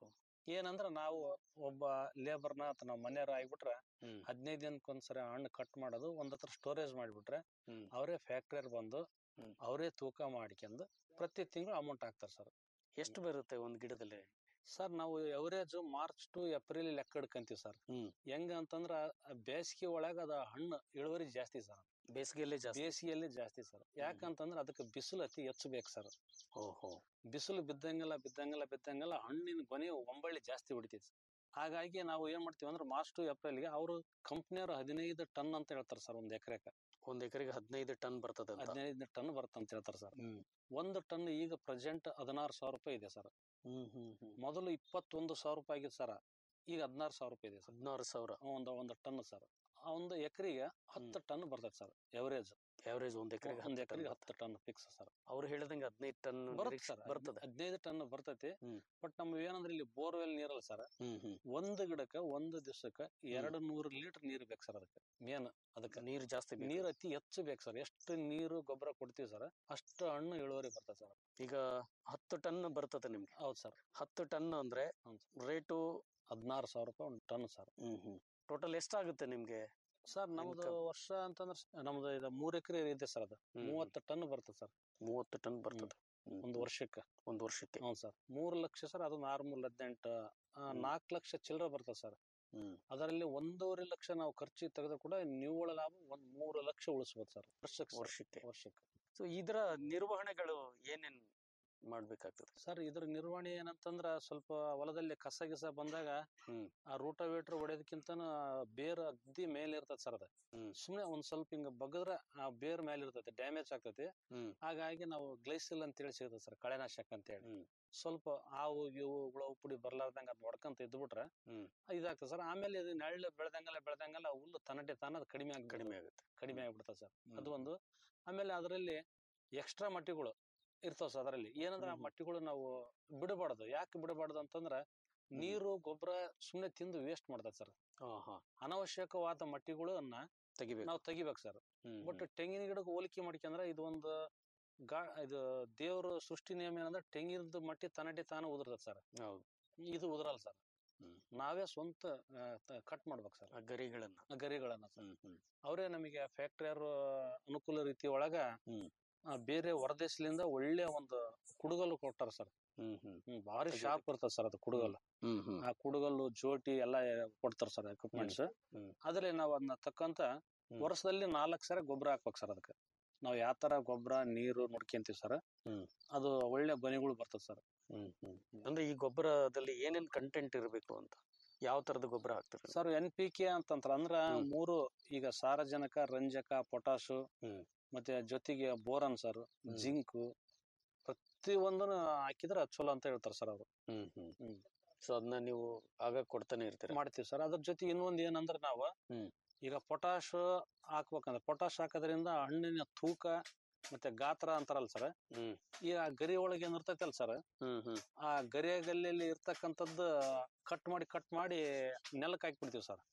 ಏನಂದ್ರ ನಾವು ಒಬ್ಬ ಲೇಬರ್ನ ಅಥವಾ ನಾವು ಮನೆಯವ್ರ ಆಗ್ಬಿಟ್ರೆ ಹದಿನೈದು ದಿನಕ್ಕೊಂದ್ಸರಿ ಹಣ್ಣು ಕಟ್ ಮಾಡೋದು ಒಂದ್ ಹತ್ರ ಸ್ಟೋರೇಜ್ ಮಾಡಿಬಿಟ್ರೆ ಅವರೇ ಫ್ಯಾಕ್ಟ್ರಿಯರ್ ಬಂದು ಅವರೇ ತೂಕ ಮಾಡ್ಕೊಂಡು ಪ್ರತಿ ತಿಂಗಳು ಅಮೌಂಟ್ ಹಾಕ್ತಾರೆ ಸರ್ ಎಷ್ಟು ಬರುತ್ತೆ ಒಂದ್ ಗಿಡದಲ್ಲಿ ಸರ್ ನಾವು ಎವರೇಜ್ ಮಾರ್ಚ್ ಟು ಏಪ್ರಿಲ್ ಲೆಕ್ಕ ಹಿಡ್ಕಂತೀವಿ ಸರ್ ಹೆಂಗ ಅಂತಂದ್ರ ಆ ಬೇಸಿಗೆ ಒಳಗ ಅದ ಹಣ್ಣು ಇಳುವರಿ ಜಾಸ್ತಿ ಸರ್ ಬೇಸಿಗೆಯಲ್ಲಿ ಜಾಸ್ತಿ ಬೇಸಿಗೆಯಲ್ಲಿ ಜಾಸ್ತಿ ಸರ್ ಯಾಕಂತಂದ್ರ ಅದಕ್ಕೆ ಬಿಸಿಲು ಅತಿ ಹೆಚ್ಚು ಬೇಕು ಸರ್ ಓಹೋ ಬಿಸಿಲು ಬಿದ್ದಂಗೆಲ್ಲ ಬಿದ್ದಂಗೆಲ್ಲ ಬಿದ್ದಂಗೆಲ್ಲ ಹಣ್ಣಿನ ಗೊನೆ ಒಂಬಳ್ಳಿ ಜಾಸ್ತಿ ಹೊಡಿತೈತಿ ಹಾಗಾಗಿ ನಾವು ಏನ್ ಮಾಡ್ತೀವಿ ಅಂದ್ರೆ ಮಾರ್ಚ್ ಟು ಏಪ್ರಿಲ್ಗೆ ಅವರು ಕಂಪ್ನಿಯವರು ಹದಿನೈದು ಟನ್ ಅಂತ ಹೇಳ್ತಾರೆ ಸರ್ ಒಂದ್ ಎಕರೆಗೆ ಒಂದ್ ಎಕರೆಗೆ ಹದಿನೈದು ಟನ್ ಬರ್ತದೆ ಅಂತ ಹದಿನೈದು ಟನ್ ಬರುತ್ತೆ ಅಂತ ಹೇಳ್ತಾರೆ ಸರ್ ಒಂದು ಟನ್ ಈಗ ಪ್ರೆಸೆಂಟ್ ಹದಿನಾರು ಸಾವಿರ ರೂಪಾಯಿ ಇದೆ ಸರ್ ಹ್ಮ್ ಹ್ಮ್ ಹ್ಮ್ ಮೊದಲು ಇಪ್ಪತ್ತೊಂದು ಸಾವಿರ ರೂಪಾಯಿ ಆಗಿತ್ತು ಸರ್ ಈಗ ಹದಿನಾರು ಸಾವಿರ ರೂಪಾಯಿ ಇದೆ ಸರ್ ಹದಿನಾರು ಸಾವಿರ ಒಂದು ಒಂದು ಟನ್ ಸರ್ ಒಂದು ಎಕರೆಗೆ ಹತ್ತು ಟನ್ ಬರ್ತೈತೆ ಸರ್ ಎವರೇಜ್ ಎವರೇಜ್ ಒಂದ್ ಎಕರೆಗೆ ಒಂದ್ ಎಕರೆಗೆ ಹತ್ತು ಟನ್ ಫಿಕ್ಸ್ ಸರ್ ಅವ್ರು ಹೇಳ್ದಂಗೆ ಹದಿನೈದು ಟನ್ ಬರುತ್ತೆ ಸರ್ ಬರ್ತದೆ ಹದಿನೈದು ಟನ್ ಬರ್ತೈತಿ ಬಟ್ ನಮ್ಗೆ ಏನಂದ್ರೆ ಇಲ್ಲಿ ಬೋರ್ವೆಲ್ ನೀರಲ್ಲ ಸರ್ ಒಂದು ಗಿಡಕ್ಕೆ ಒಂದು ದಿವಸಕ್ಕೆ ಎರಡು ನೂರು ಲೀಟರ್ ನೀರು ಬೇಕು ಸರ್ ಅದಕ್ಕೆ ಮೇನ್ ಅದಕ್ಕೆ ನೀರು ಜಾಸ್ತಿ ಬೇಕು. ನೀರು ಅತಿ ಹೆಚ್ಚು ಬೇಕು ಸರ್ ಎಷ್ಟು ನೀರು ಗೊಬ್ಬರ ಕೊಡ್ತೀವಿ ಸರ್ ಅಷ್ಟು ಹಣ್ಣು ಇಳುವರಿ ಬರ್ತದೆ ಸರ್ ಈಗ ಹತ್ತು ಟನ್ ಬರ್ತದೆ ನಿಮ್ಗೆ ಹೌದು ಸರ್ ಹತ್ತು ಟನ್ ಅಂದ್ರೆ ರೇಟು ಹದಿನಾರು ಸಾವಿರ ರೂಪಾಯಿ ಒಂದು ಟನ್ ಸರ್ ಹ್ಮ್ ಹ್ಮ್ ಟೋಟಲ್ ಎಷ್ಟಾಗುತ್ತೆ ನಿಮ್ಗೆ ಸರ್ ನಮ್ದು Income. ವರ್ಷ ಅಂತಂದ್ರೆ ಸ- ನಮ್ದು ಇದು ಮೂರ್ ಎಕರೆ ಇದೆ ಸರ್ ಅದು ಮೂವತ್ತು ಟನ್ ಬರ್ತದೆ ಸರ್ ಮೂವತ್ತು ಟನ್ ಬರ್ತದೆ ಒಂದು ವರ್ಷಕ್ಕೆ ಒಂದು ವರ್ಷಕ್ಕೆ ಹ್ಞೂ ಸರ್ ಮೂರು ಲಕ್ಷ ಸರ್ ಅದು ನಾರ್ಮಲ್ ಹದಿನೆಂಟು ನಾಲ್ಕು ಲಕ್ಷ ಚಿಲ್ಲರೆ ಬರ್ತದೆ ಸರ್ ಹ್ಮ್ ಅದರಲ್ಲಿ ಒಂದೂವರೆ ಲಕ್ಷ ನಾವು ಖರ್ಚು ತೆಗೆದು ಕೂಡ ನಿವ್ವಳ ಲಾಭ ಒಂದ್ ಮೂರು ಲಕ್ಷ ಉಳಿಸ್ಬೋದು ಸರ್ ವರ್ಷಕ್ಕೆ ಸರ್. ವರ್ಷಕ್ಕೆ ವರ್ಷಕ್ಕೆ ಸೊ ಇದರ ನಿರ್ವಹಣೆಗಳು ಏನೇನ್ ಮಾಡ್ಬೇಕಾಗ್ತದೆ ಸರ್ ಇದ್ರ ನಿರ್ವಹಣೆ ಏನಂತಂದ್ರ ಸ್ವಲ್ಪ ಹೊಲದಲ್ಲಿ ಕಸ ಗಿಸ ಬಂದಾಗ ಆ ರೂಟವೇಟ್ರ್ ಹೊಡೆಯೋದಕ್ಕಿಂತ ಬೇರ್ ಅಗ್ದಿ ಮೇಲೆ ಇರ್ತದೆ ಸರ್ ಅದು ಸುಮ್ನೆ ಒಂದ್ ಸ್ವಲ್ಪ ಹಿಂಗ ಬಗದ್ರ ಆ ಬೇರ್ ಮೇಲೆ ಇರ್ತೈತೆ ಡ್ಯಾಮೇಜ್ ಆಗ್ತೈತಿ ಹಾಗಾಗಿ ನಾವು ಗ್ಲೈಸಿಲ್ ಅಂತ ಹೇಳಿ ಸಿಗುತ್ತೆ ಸರ್ ಕಳೆನಾಶಕ ಅಂತ ಹೇಳಿ ಸ್ವಲ್ಪ ಹಾವು ಇವು ಹುಳ ಪುಡಿ ಬರ್ಲಾರ್ದಂಗ ಅದ್ ಹೊಡ್ಕಂತ ಇದ್ಬಿಟ್ರೆ ಇದಾಗ್ತದೆ ಸರ್ ಆಮೇಲೆ ಇದು ನೆಳ್ಳು ಬೆಳೆದಂಗೆಲ್ಲ ಬೆಳೆದಂಗೆಲ್ಲ ಹುಲ್ಲು ತನ್ನಟೆ ತಾನ ಅದು ಕಡಿಮೆ ಆಗಿ ಕಡಿಮೆ ಆಗುತ್ತೆ ಕಡಿಮೆ ಆಗ್ಬಿಡ್ತದೆ ಸರ್ ಅದು ಒಂದು ಆಮೇಲೆ ಅದರಲ್ಲಿ ಎಕ್ಸ್ಟ್ರಾ ಮಟ್ಟಿಗಳು ಇರ್ತಾವ ಸರ್ ಅದರಲ್ಲಿ ಏನಂದ್ರೆ ಆ ಮಟ್ಟಿಗಳು ನಾವು ಬಿಡಬಾರ್ದು ಯಾಕೆ ಬಿಡಬಾರ್ದು ಅಂತಂದ್ರ ನೀರು ಗೊಬ್ಬರ ಸುಮ್ನೆ ತಿಂದು ವೇಸ್ಟ್ ಮಾಡ್ತದೆ ಸರ್ ಅನವಶ್ಯಕವಾದ ಮಟ್ಟಿಗಳನ್ನ ತೆಗಿಬೇಕು ನಾವು ತೆಗಿಬೇಕು ಸರ್ ಬಟ್ ತೆಂಗಿನ ಗಿಡಕ್ಕೆ ಹೋಲಿಕೆ ಮಾಡ್ಕೊಂಡ್ರೆ ಇದು ಒಂದು ಗಾ ಇದು ದೇವ್ರ ಸೃಷ್ಟಿ ನಿಯಮ ಏನಂದ್ರೆ ತೆಂಗಿನದ ಮಟ್ಟಿ ತನ್ನಟಿ ತಾನು ಉದುರ್ತದೆ ಸರ್ ಹೌದು ಇದು ಉದುರಲ್ಲ ಸರ್ ನಾವೇ ಸ್ವಂತ ಕಟ್ ಮಾಡ್ಬೇಕು ಸರ್ ಆ ಗರಿಗಳನ್ನ ಆ ಗರಿಗಳನ್ನ ಸರ್ ಅವರೇ ನಮಗೆ ಫ್ಯಾಕ್ಟ್ರಿಯವರು ಅನುಕೂಲ ರೀತಿ ಒಳಗ ಆ, ಬೇರೆ ಹೊರದೇಶದಿಂದ ಒಳ್ಳೆ ಒಂದು ಕುಡುಗಲ್ಲು ಕೊಟ್ಟಾರ ಸರ್ ಹ್ಮ್ ಹ್ಮ್ ಹ್ಮ್ ಭಾರಿ ಶಾರ್ಪ್ ಇರ್ತದೆ ಸರ್ ಅದು ಕುಡುಗಲ್ಲು ಹ್ಮ್ ಹ್ಮ್ ಆ ಕುಡುಗಲ್ಲು ಜೋಟಿ ಎಲ್ಲ ಕೊಡ್ತಾರ ಸರ್ ಎಕ್ವಿಪ್ಮೆಂಟ್ಸ್ ಅದ್ರಲ್ಲಿ ನಾವು ಅದನ್ನ ತಕ್ಕಂತ ವರ್ಷದಲ್ಲಿ ನಾಲ್ಕು ಸಲ ಗೊಬ್ಬರ ಹಾಕ್ಬೇಕು ಸರ್ ಅದಕ್ಕೆ ನಾವು ಯಾವ ತರ ಗೊಬ್ಬರ ನೀರು ನೋಡ್ಕೊಂತೀವಿ ಸರ್ ಅದು ಒಳ್ಳೆ ಗೊನೆಗಳು ಬರ್ತದೆ ಸರ್ ಹ್ಮ್ ಹ್ಮ್ ಅಂದ್ರೆ ಈ ಗೊಬ್ಬರದಲ್ಲಿ ಏನೇನ್ ಕಂಟೆಂಟ್ ಇರಬೇಕು ಅಂತ ಯಾವ ತರದ ಗೊಬ್ಬರ ಹಾಕ್ತಾರೆ ಸರ್ ಎನ್ ಪಿ ಕೆ ಅಂತಂದ್ರ ಅಂದ್ರ ಮೂರು ಈಗ ಸಾರಜನಕ ರಂಜಕ ಪೊಟಾಶು ಮತ್ತೆ ಜೊತೆಗೆ ಬೋರನ್ ಸರ್ ಜಿಂಕು ಪ್ರತಿ ಒಂದನ್ನು ಹಾಕಿದ್ರೆ ಅದ್ ಚಲೋ ಅಂತ ಹೇಳ್ತಾರೆ ಸರ್ ಅವರು ಹ್ಮ್ ಹ್ಮ್ ಸೊ ಅದನ್ನ ನೀವು ಆಗ ಕೊಡ್ತಾನೆ ಇರ್ತೀರ ಮಾಡ್ತೀವಿ ಸರ್ ಅದ್ರ ಜೊತೆ ಇನ್ನೊಂದ್ ಏನಂದ್ರೆ ನಾವು ಈಗ ಪೊಟಾಶ್ ಹಾಕ್ಬೇಕಂದ್ರೆ ಪೊಟಾಶ್ ಹಾಕೋದ್ರಿಂದ ಹಣ್ಣಿನ ತೂಕ ಮತ್ತೆ ಗಾತ್ರ ಅಂತಾರಲ್ಲ ಸರ್ ಈಗ ಆ ಗರಿ ಒಳಗೆ ಏನ್ ಇರ್ತೈತಲ್ಲ ಸರ್ ಆ ಗರಿಯಗಲ್ಲಿ ಇರ್ತಕ್ಕಂಥದ್ದು ಕಟ್ ಮಾಡಿ ಕಟ್ ಮಾಡಿ ನೆಲಕ್ಕೆ ಹಾಕ್ಬಿಡ್ತೀವಿ ಸರ್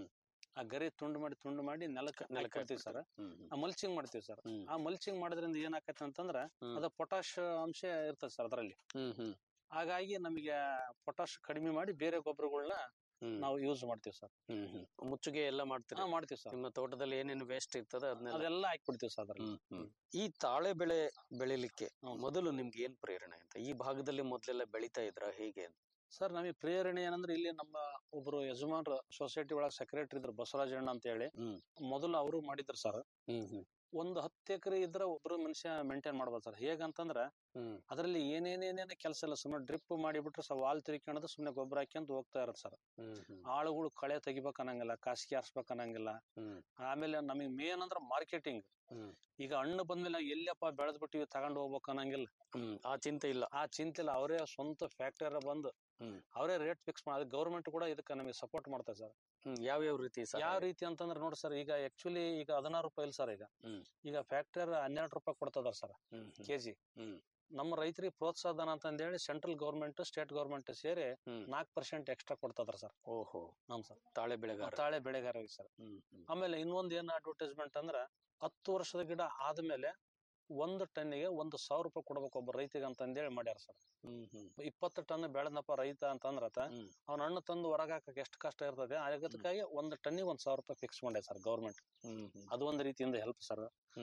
ಆ ಗರಿ ತುಂಡು ಮಾಡಿ ತುಂಡು ಮಾಡಿ ನೆಲಕ್ಕೆ ನೆಲಕ್ಕೆ ಹಾಕ್ಬಿಡ್ತೀವಿ ಸರ್ ಆ ಮಲ್ಚಿಂಗ್ ಮಾಡ್ತೀವಿ ಸರ್ ಆ ಮಲ್ಚಿಂಗ್ ಮಾಡೋದ್ರಿಂದ ಏನಾಕೈತೆ ಅಂತಂದ್ರೆ ಅದು ಪೊಟಾಶ್ ಅಂಶ ಇರ್ತದೆ ಸರ್ ಅದರಲ್ಲಿ ಹಾಗಾಗಿ ನಮಗೆ ಪೊಟಾಶ್ ಕಡಿಮೆ ಮಾಡಿ ಬೇರೆ ಗೊಬ್ಬರಗಳನ್ನ ನಾವು ಯೂಸ್ ಮಾಡ್ತೀವಿ ಸರ್ ಹ್ಮ್ ಹ್ಮ್ ಮುಚ್ಚುಗೆ ಎಲ್ಲ ಮಾಡ್ತೀರಾ ಹಾ, ಮಾಡ್ತೀವಿ ಸರ್ ನಿಮ್ಮ ತೋಟದಲ್ಲಿ ಏನೇನು ವೇಸ್ಟ್ ಇರ್ತದೆ ಅದನ್ನೆಲ್ಲ ಅದೆಲ್ಲ ಹಾಕ್ಬಿಡ್ತೀವಿ ಸರ್ ಅದ್ರಲ್ಲಿ ಈ ತಾಳೆ ಬೆಳೆ ಬೆಳಿಲಿಕ್ಕೆ ಮೊದಲು ನಿಮ್ಗೆ ಏನ್ ಪ್ರೇರಣೆ ಅಂತ ಈ ಭಾಗದಲ್ಲಿ ಮೊದಲೆಲ್ಲ ಬೆಳಿತಾ ಇದ್ರ ಹೇಗೆ ಅಂತ ಸರ್ ನಮಗೆ ಪ್ರೇರಣೆ ಏನಂದ್ರೆ ಇಲ್ಲಿ ನಮ್ಮ ಒಬ್ರು ಯಜಮಾನ್ರ ಸೊಸೈಟಿ ಒಳಗೆ ಸೆಕ್ರೆಟರಿ ಇದ್ರು ಬಸವರಾಜಣ್ಣ ಅಂತ ಹೇಳಿ ಮೊದಲು ಅವರು ಮಾಡಿದ್ರು ಸರ್ ಒಂದು ಹತ್ತು ಎಕರೆ ಇದ್ರೆ ಒಬ್ರು ಮನುಷ್ಯ ಮೇಂಟೈನ್ ಮಾಡ್ಬೋದು ಸರ್ ಹೇಗಂತಂದ್ರ ಅದರಲ್ಲಿ ಏನೇನೇನೇನೇ ಕೆಲಸ ಇಲ್ಲ ಸುಮ್ಮನೆ ಡ್ರಿಪ್ ಮಾಡಿಬಿಟ್ರೆ ಸ್ವಲ್ಪ ವಾಲ್ ತಿರ್ಕೊಂಡದು ಸುಮ್ಮನೆ ಗೊಬ್ಬರ ಹಾಕ್ಯಂತ ಹೋಗ್ತಾ ಇರತ್ತೆ ಸರ್ ಆಳುಗಳು ಕಳೆ ತೆಗಿಬೇಕು ಅನ್ನಂಗಿಲ್ಲ ಕಾಸಿಗೆ ಹಾರಿಸ್ಬೇಕು ಅನ್ನಂಗಿಲ್ಲ ಆಮೇಲೆ ನಮಗೆ ಮೇನ್ ಅಂದ್ರೆ ಮಾರ್ಕೆಟಿಂಗ್ ಈಗ ಹಣ್ಣು ಬಂದ್ಮೇಲೆ ನಾವು ಎಲ್ಲಪ್ಪ ಬೆಳೆದ್ ಬಿಟ್ಟಿವಿ ತಗೊಂಡು ಹೋಗ್ಬೇಕು ಅನ್ನಂಗಿಲ್ಲ ಆ ಚಿಂತೆ ಇಲ್ಲ ಆ ಚಿಂತೆ ಇಲ್ಲ ಅವರೇ ಸ್ವಂತ ಫ್ಯಾಕ್ಟರಿ ಬಂದು ಅವರೇ ರೇಟ್ ಫಿಕ್ಸ್ ಮಾಡಿ ಗೌರ್ಮೆಂಟ್ ಕೂಡ ಇದಕ್ಕೆ ನಮಗೆ ಸಪೋರ್ಟ್ ಮಾಡ್ತಾರೆ ಸರ್ ಯಾವ ಯಾವ ರೀತಿ ಸಹಾಯ? ಯಾವ ರೀತಿ ಅಂತಂದ್ರೆ ನೋಡಿ ಸರ್ ಈಗ ಆಕ್ಚುಲಿ ಈಗ ಹದಿನಾರು ರೂಪಾಯಿ ಇಲ್ಲ ಸರ್ ಈಗ ಈಗ ಫ್ಯಾಕ್ಟರಿ ಹನ್ನೆರಡು ರೂಪಾಯಿ ಕೊಡ್ತದಾರ ಸರ್ ಕೆಜಿ ನಮ್ಮ ರೈತರಿಗೆ ಪ್ರೋತ್ಸಾಹ ಧನ ಅಂತ ಹೇಳಿ ಸೆಂಟ್ರಲ್ ಗೌರ್ಮೆಂಟ್ ಸ್ಟೇಟ್ ಗೌರ್ಮೆಂಟ್ ಸೇರಿ ನಾಲ್ಕು ಪರ್ಸೆಂಟ್ ಎಕ್ಸ್ಟ್ರಾ ಕೊಡ್ತದಾರ ಸರ್ ಓಹೋ ಹ್ಮ್ ಸರ್ ತಾಳೆ ಬೆಳೆಗಾರ ತಾಳೆ ಬೆಳೆಗಾರರಿಗೆ ಸರ್ ಆಮೇಲೆ ಇನ್ನೊಂದ್ ಏನ್ ಅಡ್ವರ್ಟೈಸ್ಮೆಂಟ್ ಅಂದ್ರ ಹತ್ತು ವರ್ಷದ ಗಿಡ ಆದ್ಮೇಲೆ ಒಂದು ಟನ್ನಿಗೆ ಒಂದು ಸಾವಿರ ರೂಪಾಯಿ ಕೊಡ್ಬೇಕು ಒಬ್ಬ ರೈತಿಗೆ ಅಂತಂದೇಳಿ ಮಾಡ್ಯಾರ ಸರ್ ಇಪ್ಪತ್ತು ಟನ್ ಬೆಳೆದಪ್ಪ ರೈತ ಅಂತಂದ್ರತ ಅವ್ನ ಹಣ್ಣು ತಂದು ಹೊರಗೆ ಹಾಕಕ್ಕೆ ಎಷ್ಟು ಕಷ್ಟ ಇರ್ತದೆ ಅದಕ್ಕಾಗಿ ಒಂದು ಟನ್ನಿಗೆ ಒಂದ್ ಸಾವಿರ ರೂಪಾಯಿ ಫಿಕ್ಸ್ ಮಾಡ್ಯಾರ ಸರ್ ಗೌರ್ಮೆಂಟ್ ಅದು ಒಂದು ರೀತಿಯಿಂದ ಹೆಲ್ಪ್ ಸರ್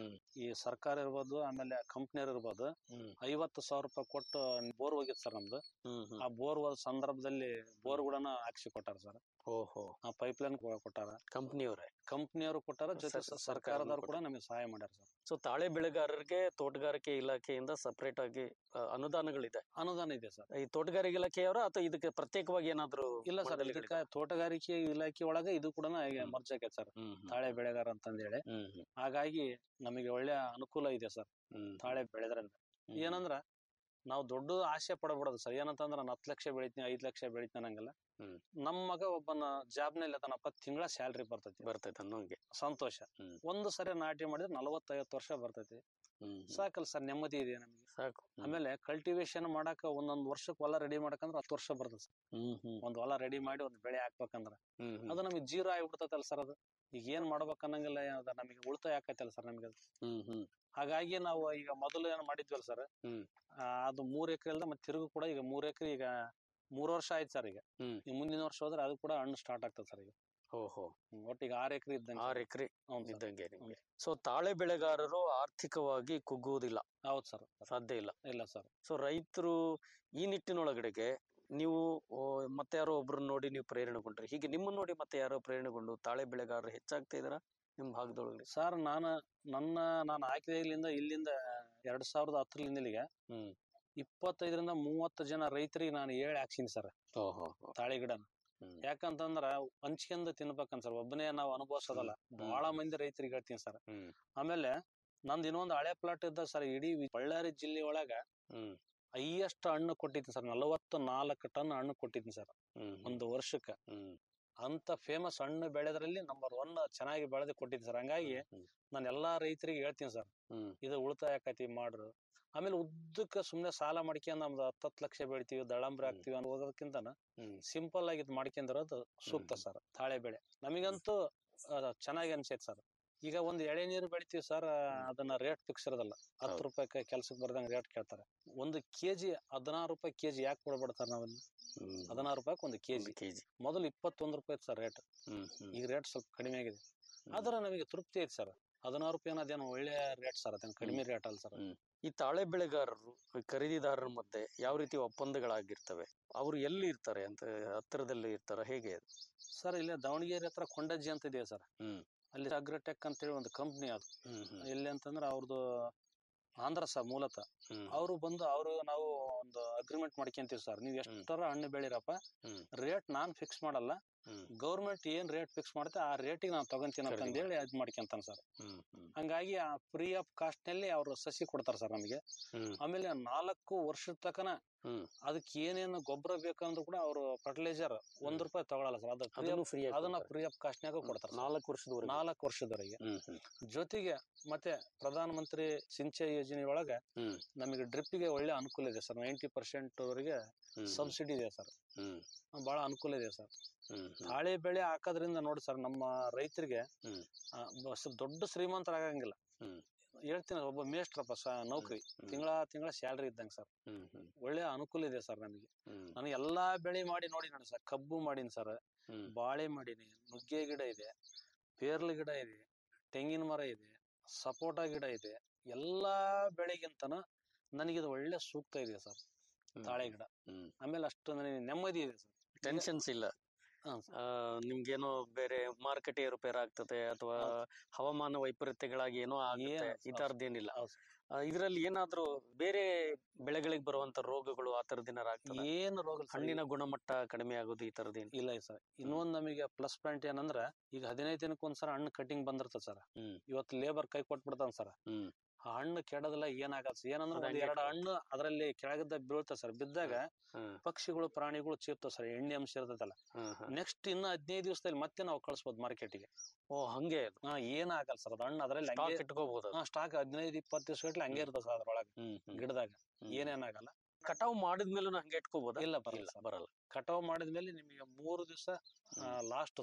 ಈ ಸರ್ಕಾರ ಇರ್ಬೋದು ಆಮೇಲೆ ಕಂಪ್ನಿಯರ್ ಇರ್ಬೋದು ಐವತ್ತು ಸಾವಿರ ರೂಪಾಯಿ ಕೊಟ್ಟು ಬೋರ್ ಹೋಗಿತ್ತು ಸರ್ ನಮ್ದು ಆ ಬೋರ್ ಹೋದ ಸಂದರ್ಭದಲ್ಲಿ ಬೋರ್ ಕೂಡ ಹಾಕ್ಸಿ ಕೊಟ್ಟಾರ ಸರ್ ಓಹೋ ಆ ಪೈಪ್ ಲೈನ್ ಕೊಟ್ಟಾರ ಕಂಪ್ನಿಯವರೇ ಕಂಪ್ನಿಯವರು ಕೊಟ್ಟಾರ ಜೊತೆ ಸರ್- ಸ- ಸರ್ಕಾರದವ್ರು ಸರ್ಕಾರದವ್ರು ಕೂಡ ನಮಗೆ ಸಹಾಯ ಮಾಡ್ಯಾರ ಸರ್ ಸೊ ತಾಳೆ ಬೆಳೆಗಾರರಿಗೆ ತೋಟಗಾರಿಕೆ ಇಲಾಖೆಯಿಂದ ಸಪರೇಟ್ ಆಗಿ ಆ, ಅನುದಾನಗಳಿದೆ ಅನುದಾನ ಇದೆ ಸರ್ ಈ ತೋಟಗಾರಿಕೆ ಇಲಾಖೆಯವರ ಅಥವಾ ಇದಕ್ಕೆ ಪ್ರತ್ಯೇಕವಾಗಿ ಏನಾದ್ರು ಇಲ್ಲ ಸರ್ ಇದಕ್ಕ ತೋಟಗಾರಿಕೆ ಇಲಾಖೆ ಒಳಗೆ ಇದು ಕೂಡ ಮರ್ಜ್ ಆಗೈತೆ ಸರ್ ತಾಳೆ ಬೆಳೆಗಾರ ಅಂತಂದೇಳಿ ಹಾಗಾಗಿ ನಮಗೆ ಒಳ್ಳೆ ಅನುಕೂಲ ಇದೆ ಸರ್ ತಾಳೆ ಬೆಳೆದ್ರಿಂದ ಏನಂದ್ರ ನಾವು ದೊಡ್ಡ ಆಸೆ ಪಡಬಿಡೋದು ಸರ್ ಏನಂತಂದ್ರ ನಾನು ಹತ್ತು ಲಕ್ಷ ಬೆಳಿತೀನಿ ಐದ್ ಲಕ್ಷ ಬೆಳಿತೀನಿ ಅನ್ನಂಗಿಲ್ಲ ನಮ್ ಮಗ ಒಬ್ಬನ ಜಾಬ್ನಲ್ಲಿ ಅದನಪ್ಪ ತಿಂಗಳ ಸ್ಯಾಲ್ರಿ ಬರ್ತೈತಿ ಬರ್ತೈತೆ ಅನ್ನೋಂಗೆ ಸಂತೋಷ ಒಂದು ಸರಿ ನಾಟಿ ಮಾಡಿದ್ರೆ ನಲವತ್ತೈವತ್ತು ವರ್ಷ ಬರ್ತೈತಿ ಸಾಕಲ್ಲ ಸರ್ ನೆಮ್ಮದಿ ಇದೆ ನಮಗೆ ಸಾಕು ಆಮೇಲೆ ಕಲ್ಟಿವೇಶನ್ ಮಾಡಾಕ ಒಂದೊಂದ್ ವರ್ಷಕ್ಕೆ ಹೊಲ ರೆಡಿ ಮಾಡಕಂದ್ರ ಹತ್ತು ವರ್ಷ ಬರ್ತದೆ ಸರ್ ಒಂದ್ ಹೊಲ ರೆಡಿ ಮಾಡಿ ಒಂದ್ ಬೆಳೆ ಹಾಕ್ಬೇಕಂದ್ರ ಅದು ನಮಗೆ ಜೀರೋ ಆಗಿಬಿಡ್ತೈತಲ್ಲ ಸರ್ ಅದು ಈಗ ಏನ್ ಮಾಡ್ಬೇಕು ಅನ್ನಂಗಿಲ್ಲ ಅದ ನಮಗೆ ಉಳಿತಾಯ ಆಕೈತಲ್ಲ ಸರ್ ನಮಗೆ ಅದು ಹಾಗಾಗಿ ನಾವು ಈಗ ಮೊದಲು ಏನ್ ಮಾಡಿದ್ವಲ್ಲ ಸರ್ ಅದು ಮೂರ್ ಎಕರೆ ಅಲ್ದ ಮತ್ತೆ ತಿರುಗು ಕೂಡ ಈಗ ಮೂರ್ ಎಕರೆ ಈಗ ಮೂರ್ ವರ್ಷ ಆಯ್ತು ಸರ್ ಈಗ ಈ ಮುಂದಿನ ವರ್ಷ ಹೋದ್ರೆ ಅದು ಕೂಡ ಹಣ್ಣು ಸ್ಟಾರ್ಟ್ ಆಗ್ತದೆ ಸರ್ ಈಗ ಓಹೋ ಒಟ್ಟಿಗೆ ಆರ್ ಎಕರೆ ಇದ್ದಂಗೆ ಆರ್ ಎಕರೆ ಇದ್ದಂಗೆ ನಿಮ್ಗೆ ಸೊ ತಾಳೆ ಬೆಳೆಗಾರರು ಆರ್ಥಿಕವಾಗಿ ಕುಗ್ಗುವುದಿಲ್ಲ ಹೌದು ಸರ್ ಸಾಧ್ಯ ಇಲ್ಲ ಇಲ್ಲ ಸರ್ ಸೊ ರೈತರು ಈ ನಿಟ್ಟಿನೊಳಗಡೆಗೆ ನೀವು ಓ, ಮತ್ತೆ ಯಾರೋ ಒಬ್ರನ್ನ ನೋಡಿ ನೀವು ಪ್ರೇರಣೆಗೊಂಡ್ರಿ ಹೀಗೆ ನಿಮ್ಮನ್ನ ನೋಡಿ ಮತ್ತೆ ಯಾರೋ ಪ್ರೇರಣೆಗೊಂಡು ತಾಳೆ ಬೆಳೆಗಾರರು ಹೆಚ್ಚಾಗ್ತಾ ಇದಾರ ನಿಮ್ ಭಾಗದೊಳಗಡೆ ಸರ್ ನಾನು ನನ್ನ ನಾನು ಹಾಕಿದಾಗಲಿಂದ ಇಲ್ಲಿಂದ ಎರಡ್ ಸಾವಿರದ ಹತ್ತರಿಂದ ಇಲ್ಲಿಗೆ ಇಪ್ಪತ್ತೈದರಿಂದ ಮೂವತ್ತು ಜನ ರೈತರಿಗೆ ನಾನು ಹೇಳಿ ಹಾಕ್ಸಿನಿ ಸರ್ ತಾಳಿ ಗಿಡನ ಯಾಕಂತಂದ್ರ ಹಂಚ್ಕೊಂಡ್ ತಿನ್ಬೇಕಂತ ಸರ್ ಒಬ್ಬನೇ ನಾವು ಅನುಭವಿಸೋದಲ್ಲ ಬಹಳ ಮಂದಿ ರೈತರಿಗೆ ಹೇಳ್ತೀನಿ ಸರ್ ಆಮೇಲೆ ನಂದು ಇನ್ನೊಂದು ಹಳೆ ಪ್ಲಾಟ್ ಇದ್ದ ಸರ್ ಇಡೀ ವಿ- ಬಳ್ಳಾರಿ ಜಿಲ್ಲೆ ಒಳಗ ಹೈಯೆಸ್ಟ್ ಹಣ್ಣು ಕೊಟ್ಟಿದ್ದೀನಿ ಸರ್ ನಲವತ್ತು ನಾಲ್ಕು ಟನ್ ಹಣ್ಣು ಕೊಟ್ಟಿದ್ದೀನಿ ಸರ್ ಒಂದು ವರ್ಷಕ್ಕೆ ಅಂತ ಫೇಮಸ್ ಹಣ್ಣು ಬೆಳೆದ್ರಲ್ಲಿ ನಂಬರ್ ಒನ್ ಚೆನ್ನಾಗಿ ಬೆಳೆದು ಕೊಟ್ಟಿದ್ದೀನಿ ಸರ್ ಹಂಗಾಗಿ ನಾನು ಎಲ್ಲಾ ರೈತರಿಗೆ ಹೇಳ್ತೀನಿ ಸರ್ ಇದು ಉಳಿತಾಯ ಆಕತಿ ಮಾಡ್ರು ಆಮೇಲೆ ಉದ್ದಕ್ಕೆ ಸುಮ್ನೆ ಸಾಲ ಮಾಡ್ಕೊಂಡ್ ನಮ್ದು ಹತ್ತತ್ತು ಲಕ್ಷ ಬೆಳಿತೀವಿ ದಳಂಬ್ರಿ ಹಾಕ್ತಿವಿ ಅನ್ನೋದಕ್ಕಿಂತ ಸಿಂಪಲ್ ಆಗಿ ಇದು ಮಾಡ್ಕೊಂಡಿರೋದು ಸೂಕ್ತ ಸರ್ ತಾಳೆ ಬೆಳೆ ನಮಗಂತೂ ಅದ್ ಚೆನ್ನಾಗಿ ಅನ್ಸೈತೆ ಸರ್ ಈಗ ಒಂದು ಎಳೆನೀರು ಬೆಳಿತೀವಿ ಸರ್ ಅದನ್ನ ರೇಟ್ ಫಿಕ್ಸ್ ಇರೋದಲ್ಲ ಹತ್ತು ರೂಪಾಯಿ ಕೆಲ್ಸಕ್ಕೆ ಬರ್ದಂಗೆ ರೇಟ್ ಕೇಳ್ತಾರೆ ಒಂದು ಕೆಜಿ ಹದಿನಾರು ರೂಪಾಯಿ ಕೆಜಿ ಯಾಕೆ ಕೊಡ್ಬೇಡ್ತಾರೆ ನಾವಲ್ಲಿ ಹದಿನಾರು ರೂಪಾಯಿ ಒಂದು ಕೆಜಿ ಕೆಜಿ ಮೊದಲು ಇಪ್ಪತ್ತೊಂದು ರೂಪಾಯಿ ಇತ್ತು ಸರ್ ರೇಟ್ ಈಗ ರೇಟ್ ಸ್ವಲ್ಪ ಕಡಿಮೆ ಆಗಿದೆ ಆದ್ರೆ ನಮಗೆ ತೃಪ್ತಿ ಐತೆ ಸರ್ ಹದಿನಾರು ರೂಪಾಯಿ ಅನ್ನೋದೇನು ಒಳ್ಳೆ ರೇಟ್ ಸರ್ ಅದೇನು ಕಡಿಮೆ ರೇಟ್ ಅಲ್ಲ ಸರ್ ಈ ತಾಳೆ ಬೆಳೆಗಾರರು ಖರೀದಿದಾರರ ಮಧ್ಯೆ ಯಾವ ರೀತಿ ಒಪ್ಪಂದಗಳಾಗಿರ್ತವೆ ಅವರು ಎಲ್ಲಿ ಇರ್ತಾರೆ ಅಂತ ಹತ್ತಿರದಲ್ಲಿ ಇರ್ತಾರ ಹೇಗೆ ಅದು ಸರ್ ಇಲ್ಲಿ ದಾವಣಗೆರೆ ಹತ್ರ ಕೊಂಡಜ್ಜಿ ಅಂತ ಇದೆ ಸರ್ ಅಲ್ಲಿ ಅಗ್ರಟೆಕ್ ಅಂತೇಳಿ ಒಂದು ಕಂಪ್ನಿ ಅದು ಎಲ್ಲಿ ಅಂತಂದ್ರೆ ಅವ್ರದ್ದು ಆಂಧ್ರ ಸರ್ ಮೂಲತಃ ಅವರು ಬಂದು ಅವರು ನಾವು ಒಂದು ಅಗ್ರಿಮೆಂಟ್ ಮಾಡ್ಕೊಂತೀವಿ ಸರ್ ನೀವು ಎಷ್ಟರ ಹಣ್ಣು ಬೆಳಿರಪ್ಪ ರೇಟ್ ನಾನ್ ಫಿಕ್ಸ್ ಮಾಡಲ್ಲ ಗೌರ್ಮೆಂಟ್ ಏನ್ ರೇಟ್ ಫಿಕ್ಸ್ ಮಾಡುತ್ತೆ ಆ ರೇಟಿಗೆ ನಾನು ತಗೊಂತೀನಿ ಅಂತ ಕಡಿಮೆ. ಹೇಳಿ ಅದ್ ಮಾಡ್ಕೊಂತಾನೆ ಸರ್ ಹಂಗಾಗಿ ಆ ಫ್ರೀ ಆಫ್ ಕಾಸ್ಟ್ ನಲ್ಲಿ ಅವರು ಸಸಿ ಕೊಡ್ತಾರೆ ಸರ್ ನಮಗೆ ಆಮೇಲೆ ನಾಲ್ಕು ವರ್ಷದ ತಕನ ಅದಕ್ಕೆ ಏನೇನು ಗೊಬ್ಬರ ಬೇಕಂದ್ರೂ ಕೂಡ ಅವರು ಫರ್ಟಿಲೈಸರ್ ಒಂದ್ ರೂಪಾಯಿ ತಗೊಳಲ್ಲ ಸರ್ ಅದು free ಅದನ್ನು of- free ಆಗಿ ಅದನ್ನ ಕೊಡ್ತಾರೆ. ಫ್ರೀ ಆಫ್ ಕಾಸ್ಟ್ನಾಗ ಕೊಡ್ತಾರೆ ನಾಲ್ಕು ವರ್ಷದವರೆಗೆ ನಾಲ್ಕು ವರ್ಷದವರೆಗೆ ಜೊತೆಗೆ ಮತ್ತೆ ಪ್ರಧಾನ ಮಂತ್ರಿ ಸಿಂಚಾಯಿ ಯೋಜನೆ ಒಳಗ ನಮಗೆ ಡ್ರಿಪ್ಗೆ ಒಳ್ಳೆ ಅನುಕೂಲ ಇದೆ ಸರ್ ನೈಂಟಿ ಪರ್ಸೆಂಟ್ ವರೆಗೆ ಸಬ್ಸಿಡಿ ಇದೆ ಸರ್ ಬಹಳ ಅನುಕೂಲ ಇದೆ ಸರ್ ತಾಳೆ ಬೆಳೆ ಹಾಕೋದ್ರಿಂದ ನೋಡಿ ಸರ್ ನಮ್ಮ ರೈತರಿಗೆ ಆ, ಬ- ಸ್ವಲ್ಪ ದೊಡ್ಡ ಶ್ರೀಮಂತರಾಗಂಗಿಲ್ಲ ಹೇಳ್ತೀನಿ ಒಬ್ಬ ಮೇಷ್ಟ್ರಪ್ಪ ಸ ನೌಕರಿ ತಿಂಗಳ ತಿಂಗಳ ಸ್ಯಾಲ್ರಿ ಇದ್ದಂಗೆ ಸರ್ ಒಳ್ಳೆ ಅನುಕೂಲ ಇದೆ ಸರ್ ನಮಗೆ ನಾನು ಎಲ್ಲಾ ಬೆಳೆ ಮಾಡಿ ನೋಡಿ ನೋಡಿ ಸರ್ ಕಬ್ಬು ಮಾಡೀನಿ ಸರ್ ಬಾಳೆ ಮಾಡೀನಿ ನುಗ್ಗೆ ಗಿಡ ಇದೆ ಪೇರ್ಲ ಗಿಡ ಇದೆ ತೆಂಗಿನ ಮರ ಇದೆ ಸಪೋಟ ಗಿಡ ಇದೆ ಎಲ್ಲಾ ಬೆಳೆಗಿಂತನ ನನಗಿದು ಒಳ್ಳೆ ಸೂಕ್ತ ಇದೆ ಸರ್ ತಾಳೆ ಗಿಡ ಆಮೇಲೆ ಅಷ್ಟು ನನಗೆ ನೆಮ್ಮದಿ ಇದೆ ಸರ್ ಟೆನ್ಷನ್ಸ್ ಇಲ್ಲ ಆ, ನಿಮ್ಗೇನೋ ಬೇರೆ ಮಾರುಕಟ್ಟೆ ಏರುಪೇರು ಆಗ್ತದೆ ಅಥವಾ ಹವಾಮಾನ ವೈಪರೀತ್ಯಗಳಾಗಿ ಏನೋ ಆಗುತ್ತೆ ಈ ತರದ್ದೇನಿಲ್ಲ ಇದರಲ್ಲಿ ಏನಾದ್ರೂ ಬೇರೆ ಬೆಳೆಗಳಿಗೆ ಬರುವಂತ ರೋಗಗಳು ಆ ತರದಿನಾರ ಆಗ್ತದೆ ಏನು ರೋಗ ಇಲ್ಲ sir. ಹಣ್ಣಿನ ಗುಣಮಟ್ಟ ಕಡಿಮೆ ಆಗೋದು ಈ ತರದೇನು ಇಲ್ಲ ಸರ್ ಇನ್ನೊಂದ್ ನಮಗೆ ಪ್ಲಸ್ ಪಾಯಿಂಟ್ ಏನಂದ್ರ ಈಗ ಹದಿನೈದು ದಿನಕ್ಕೆ ಒಂದ್ಸಲ ಹಣ್ಣು ಕಟಿಂಗ್ ಬಂದಿರ್ತದೆ ಸರ್ ಇವತ್ತು ಲೇಬರ್ ಕೈ ಕೊಟ್ಬಿಡ್ತಾನ ಸರ್ ಆ ಹಣ್ಣು ಕೆಡೋದಿಲ್ಲ ಏನಾಗಲ್ಲ sir. ಏನಂದ್ರೆ ಅದು ಒಂದ್ ಹಂಗೆ ಎರಡು ಇರ್ತದೆ. ಹಣ್ಣು ಅದರಲ್ಲಿ ಕೆಳಗಿದ್ದ ಬೀಳ್ತದೆ ಸರ್ ಬಿದ್ದಾಗ ಪಕ್ಷಿಗಳು ಪ್ರಾಣಿಗಳು ಚೀರ್ತವೆ ಸರ್ ಎಣ್ಣೆ ಅಂಶ ಇರ್ತದಲ್ಲ ನೆಕ್ಸ್ಟ್ ಇನ್ನು ಹದಿನೈದು ದಿವಸದಲ್ಲಿ ಮತ್ತೆ ನಾವು ಕಳಿಸ್ಬೋದು ಮಾರ್ಕೆಟಿಗೆ ಓ ಹಂಗೆ ಅದು ಹಾ ಏನಾಗಲ್ಲ ಸರ್ ಅದು ಹಣ್ಣು ಅದರಲ್ಲಿ Stock ಇಟ್ಕೋಬಹುದು ಅದು. ಸ್ಟಾಕ್ ಹದಿನೈದು ಇಪ್ಪತ್ತು ದಿವಸ ಗಟ್ಲೆ ಹಂಗೆ ಇರ್ತದೆ ಸರ್ ಅದ್ರೊಳಗೆ ಗಿಡದಾಗ ಏನೇನಾಗಲ್ಲ ಕಟಾವ್ ಮಾಡಿದ್ಮೇಲೂ ಹಂಗೆ ಇಟ್ಕೋಬೋದಾ ಇಲ್ಲ ಬರಲ್ಲ ಇಲ್ಲ, sir. ಬರಲ್ಲ ಕಟಾವ್ ಮಾಡಿದ್ಮೇಲೆ ನಿಮಗೆ ಮೂರು ದಿವಸ ಲಾಸ್ಟ್ ಸರ್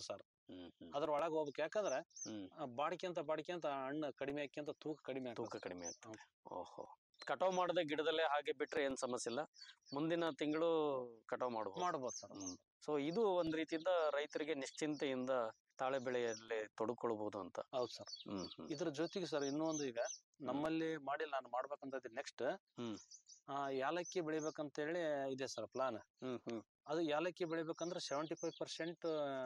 ಅದ್ರ ಒಳಗೆ ಹೋಗ್ಬೇಕು ಯಾಕಂದ್ರೆ ಆ, ಬಾಡಿಕೆ ಅಂತ ಬಾಡಿಕೆ ಅಂತ ಹಣ್ಣು ಕಡಿಮೆ ಆಕ್ಯಂತ ತೂಕ ಕಡಿಮೆ ತೂಕ ಕಡಿಮೆ ಆಗ್ತದೆ ಓಹೋ ಕಟಾವ್ ಮಾಡದೆ ಗಿಡದಲ್ಲೇ ಹಾಗೆ ಬಿಟ್ರೆ ಏನ್ ಸಮಸ್ಯೆ ಇಲ್ಲ ಮುಂದಿನ ತಿಂಗಳು ಕಟಾವ್ ಮಾಡಬಹುದು ಮಾಡ್ಬೋದು ಸರ್ ಸೊ ಇದು ಒಂದ್ ರೀತಿಯಿಂದ ರೈತರಿಗೆ ನಿಶ್ಚಿಂತೆಯಿಂದ ತಾಳೆ ಬೆಳೆಯಲ್ಲೇ ತೊಡಕೊಳ್ಬಹುದು ಅಂತ ಹೌದು ಸರ್ ಹ್ಮ್ ಹ್ಮ್ ಇದ್ರ ಜೊತೆಗೆ ಸರ್ ಇನ್ನೊಂದು ಈಗ ನಮ್ಮಲ್ಲಿ ಮಾಡಿಲ್ಲ ನಾನು ಮಾಡ್ಬೇಕಂತ ನೆಕ್ಸ್ಟ್ ಹ್ಮ್ ಯಾಲಕ್ಕಿ ಬೆಳಿಬೇಕಂತ ಹೇಳಿ ಇದೆ ಸರ್ ಪ್ಲಾನ್ ಹ್ಮ್ ಹ್ಮ್ ಅದು ಯಾಲಕ್ಕಿ ಬೆಳಿಬೇಕಂದ್ರೆ ಸೆವೆಂಟಿ ಫೈವ್ ಪರ್ಸೆಂಟ್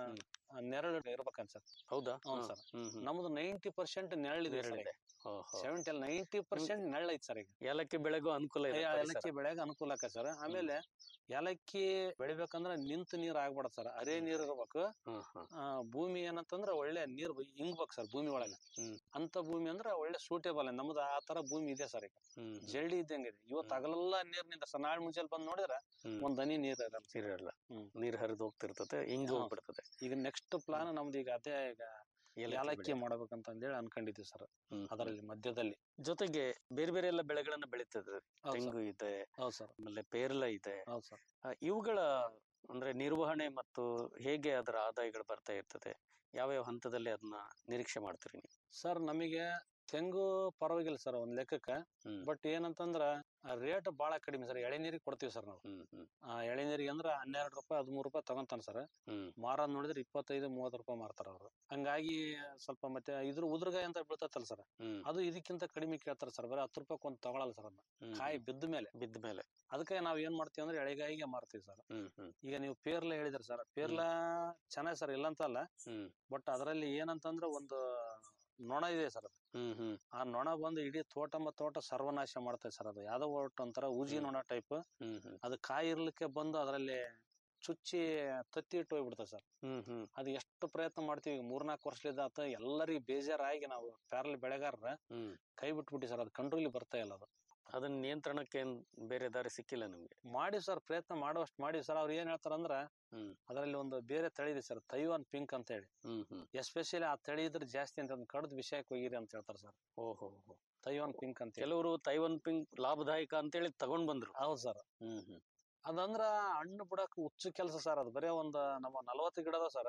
ನೆರಳು ಇರ್ಬೇಕಂತ ಸರ್ ಹೌದಾ ಹ್ಞೂ ಹಾ. ಸರ್ ಹ್ಮ್ ಹ್ಮ್ ನಮ್ದು ನೈಂಟಿ ಪರ್ಸೆಂಟ್ ನೆರಳಿದೆ ನೆರಳಿದೆ. ಓಹೋ. ಸೆವೆಂಟಿ ಅಲ್ಲ ನೈಂಟಿ ಪರ್ಸೆಂಟ್ ನೆರಳೈತೆ ಸರ್ ಈಗ ಏಲಕ್ಕಿ ಬೆಳೆಗೂ ಅನುಕೂಲ ಇದೆ ಪರಿಸರ. ಏಲಕ್ಕಿ ಬೆಳೆಗೆ ಅನುಕೂಲ ಆಕ ಸರ್ ಆಮೇಲೆ ಏಲಕ್ಕಿ ಬೆಳಿಬೇಕಂದ್ರೆ ನಿಂತ ನೀರ್ ಆಗ್ಬಾರ್ದು ಸರ್ ಅರೇ ನೀರ್ ಇರ್ಬೇಕು ಹ್ಮ್ ಹ್ಮ್ ಆ, ಭೂಮಿ ಏನಂತಂದ್ರ ಒಳ್ಳೆ ನೀರ್ ಹಿಂಗ್ಬೇಕು ಸರ್ ಭೂಮಿ ಒಳಗೆ ಅಂತ ಭೂಮಿ ಅಂದ್ರೆ ಒಳ್ಳೆ ಸೂಟೇಬಲ್ ನಮ್ದು ಆ ತರ ಭೂಮಿ ಇದೆ ಸರ್ ಈಗ ಹ್ಮ್ ಜಲ್ಡಿ ಇದ್ದಂಗೆ ಇದೆ ಇವತ್ತು ಹಗಲೆಲ್ಲ ನೀರ್ ನಿಂತ ಸರ್ ನಾಳೆ ಮುಂಚೆ ಬಂದ್ ನೋಡಿದ್ರೆ ಹ್ಮ್. ಒಂದ್ ಹನಿ ನೀರ್ ಇರಲ್ಲ ನೀರ್ ಇರಲ್ಲ ಹ್ಮ್. ನೀರ್ ಹರಿದು ಹೋಗ್ತಿರ್ತದೆ ಹಿಂಗ್ ಹಾ. ಹೋಗ್ಬಿಡ್ತದೆ ಈಗ ನೆಕ್ಸ್ಟ್ ಪ್ಲಾನ್ ನಮ್ದು ಈಗ ಅದೇ ಈಗ ಏಲಕ್ಕಿ ಏಲಕ್ಕಿ ಬೆಳೆ. ಮಾಡ್ಬೇಕಂತ ಹೇಳಿ ಅನ್ಕೊಂಡಿದ್ವಿ ಸರ್ ಹ್ಮ್. ಅದರಲ್ಲಿ ಮಧ್ಯದಲ್ಲಿ ಜೊತೆಗೆ ಬೇರೆ ಬೇರೆ ಎಲ್ಲ ಬೆಳೆಗಳನ್ನ ಬೆಳೀತದೆ ಹೌದ್ ತೆಂಗು ಇದೆ ಹೌದು ಸರ್ ಆಮೇಲೆ ಪೇರ್ಲ ಇದೆ ಹೌದು ಸರ್ ಆ, ಇವುಗಳ ಅಂದ್ರೆ ನಿರ್ವಹಣೆ ಮತ್ತು ಹೇಗೆ ಅದರ ಆದಾಯಗಳು ಬರ್ತಾ ಇರ್ತದೆ ಯಾವ್ಯಾವ ಹಂತದಲ್ಲಿ ಅದನ್ನ ನಿರೀಕ್ಷೆ ಮಾಡ್ತೀರಿ ನೀವು ಸರ್ ನಮಗೆ ತೆಂಗು ಪರವಾಗಿಲ್ಲ ಸರ್ ಒಂದ್ ಲೆಕ್ಕಕ್ಕೆ ಬಟ್ ಏನಂತಂದ್ರ ರೇಟ್ ಬಹಳ ಕಡಿಮೆ ಸರ್ ಎಳೆನೀರಿಗೆ ಕೊಡ್ತೀವಿ ಸರ್ ನಾವು ಆ ಎಳೆನೀರಿಗೆ ಅಂದ್ರೆ ಹನ್ನೆರಡು ರೂಪಾಯಿ ಹದಿಮೂರು ರೂಪಾಯಿ ತಗೊಂತಾನ ಸರ್ ಮಾರೋದ್ ನೋಡಿದ್ರೆ ಇಪ್ಪತ್ತೈದು ಮೂವತ್ತು ರೂಪಾಯಿ ಮಾರ್ತಾರ ಅವ್ರು ಹಂಗಾಗಿ ಸ್ವಲ್ಪ ಮತ್ತೆ ಇದ್ರ ಉದ್ರಗಾಯಿ ಅಂತ ಬೀಳ್ತತ್ತಲ್ಲ ಸರ್ ಅದು ಇದಕ್ಕಿಂತ ಕಡಿಮೆ ಕೇಳ್ತಾರ ಸರ್ ಬರೀ ಹತ್ತು ರೂಪಾಯಿ ಒಂದು ತಗೊಳಲ್ಲ ಸರ್ ಅದನ್ನ ಕಾಯಿ ಬಿದ್ದ ಮೇಲೆ ಬಿದ್ದ ಮೇಲೆ ಅದಕ್ಕೆ ನಾವ್ ಏನ್ ಮಾಡ್ತೀವಿ ಅಂದ್ರೆ ಎಳೆಗಾಯಿಗೆ ಮಾರ್ತೀವಿ ಸರ್ ಈಗ ನೀವು ಪೇರ್ಲ ಹೇಳಿದ್ರಿ ಸರ್ ಪೇರ್ಲ ಚೆನ್ನಾಗಿ ಸರ್ ಇಲ್ಲ ಅಂತ ಅಲ್ಲ ಬಟ್ ಅದರಲ್ಲಿ ಏನಂತಂದ್ರೆ ಒಂದು ನೊಣ ಇದೆ ಸರ್ ಅದು ಆ ನೊಣ ಬಂದು ಇಡೀ ತೋಟ ಮತ್ತು ತೋಟ ಸರ್ವನಾಶ ಮಾಡ್ತದೆ ಸರ್ ಅದು ಯಾವ್ದೋ ಒಟ್ಟು ಒಂಥರ ಊಜಿ ನೊಣ ಟೈಪ್ ಅದು ಕಾಯಿ ಇರ್ಲಿಕ್ಕೆ ಬಂದು ಅದರಲ್ಲಿ ಚುಚ್ಚಿ ತತ್ತಿ ಇಟ್ಟು ಹೋಗ್ಬಿಡ್ತದೆ ಸರ್ ಅದು ಎಷ್ಟು ಪ್ರಯತ್ನ ಮಾಡ್ತೀವಿ ಈಗ ಮೂರ್ನಾಲ್ಕು ವರ್ಷದಿಂದ ಆತ ಎಲ್ಲರಿಗೂ ಬೇಜಾರಾಗಿ ನಾವು ಪ್ಯಾರಲ್ ಬೆಳೆಗಾರರ ಕೈ ಬಿಟ್ಬಿಟ್ಟು ಸರ್ ಅದು ಕಂಟ್ರೋಲ್ ಬರ್ತಾ ಇಲ್ಲ ಅದು ಅದನ್ನ ನಿಯಂತ್ರಣಕ್ಕೆ ಏನ್ ಬೇರೆ ದಾರಿ ಸಿಕ್ಕಿಲ್ಲ ನಿಮ್ಗೆ ಮಾಡಿ ಸರ್ ಪ್ರಯತ್ನ ಮಾಡುವಷ್ಟು ಮಾಡಿ ಸರ್ ಅವ್ರು ಏನ್ ಹೇಳ್ತಾರಂದ್ರ ಅದರಲ್ಲಿ ಒಂದು ಬೇರೆ ತಳಿ ಇದೆ ಸರ್ ತೈವಾನ್ ಪಿಂಕ್ ಅಂತ ಹೇಳಿ ಎಸ್ಪೆಷಲಿ ಆ ತಳಿ ಇದ್ರೆ ಜಾಸ್ತಿ ಅಂತ ಒಂದು ಕಡ್ದ ವಿಷಯಕ್ಕೆ ಹೋಗಿರಿ ಅಂತ ಹೇಳ್ತಾರೆ ಸರ್ ಓಹೋ ತೈವಾನ್ ಪಿಂಕ್ ಅಂತ ಹೇಳಿ. ಕೆಲವರು ತೈವನ್ ಪಿಂಕ್ ಲಾಭದಾಯಕ ಅಂತೇಳಿ ತಗೊಂಡ್ ಬಂದ್ರು ಹೌದು ಸರ್ ಹ್ಮ್ ಹ್ಮ್ ಅದಂದ್ರ ಹಣ್ಣು ಬಿಡಕ್ ಹುಚ್ಚು ಕೆಲಸ ಸರ್ ಅದು ಬರೇ ಒಂದ್ ನಮ್ಮ ನಲವತ್ತು ಗಿಡದ ಸರ್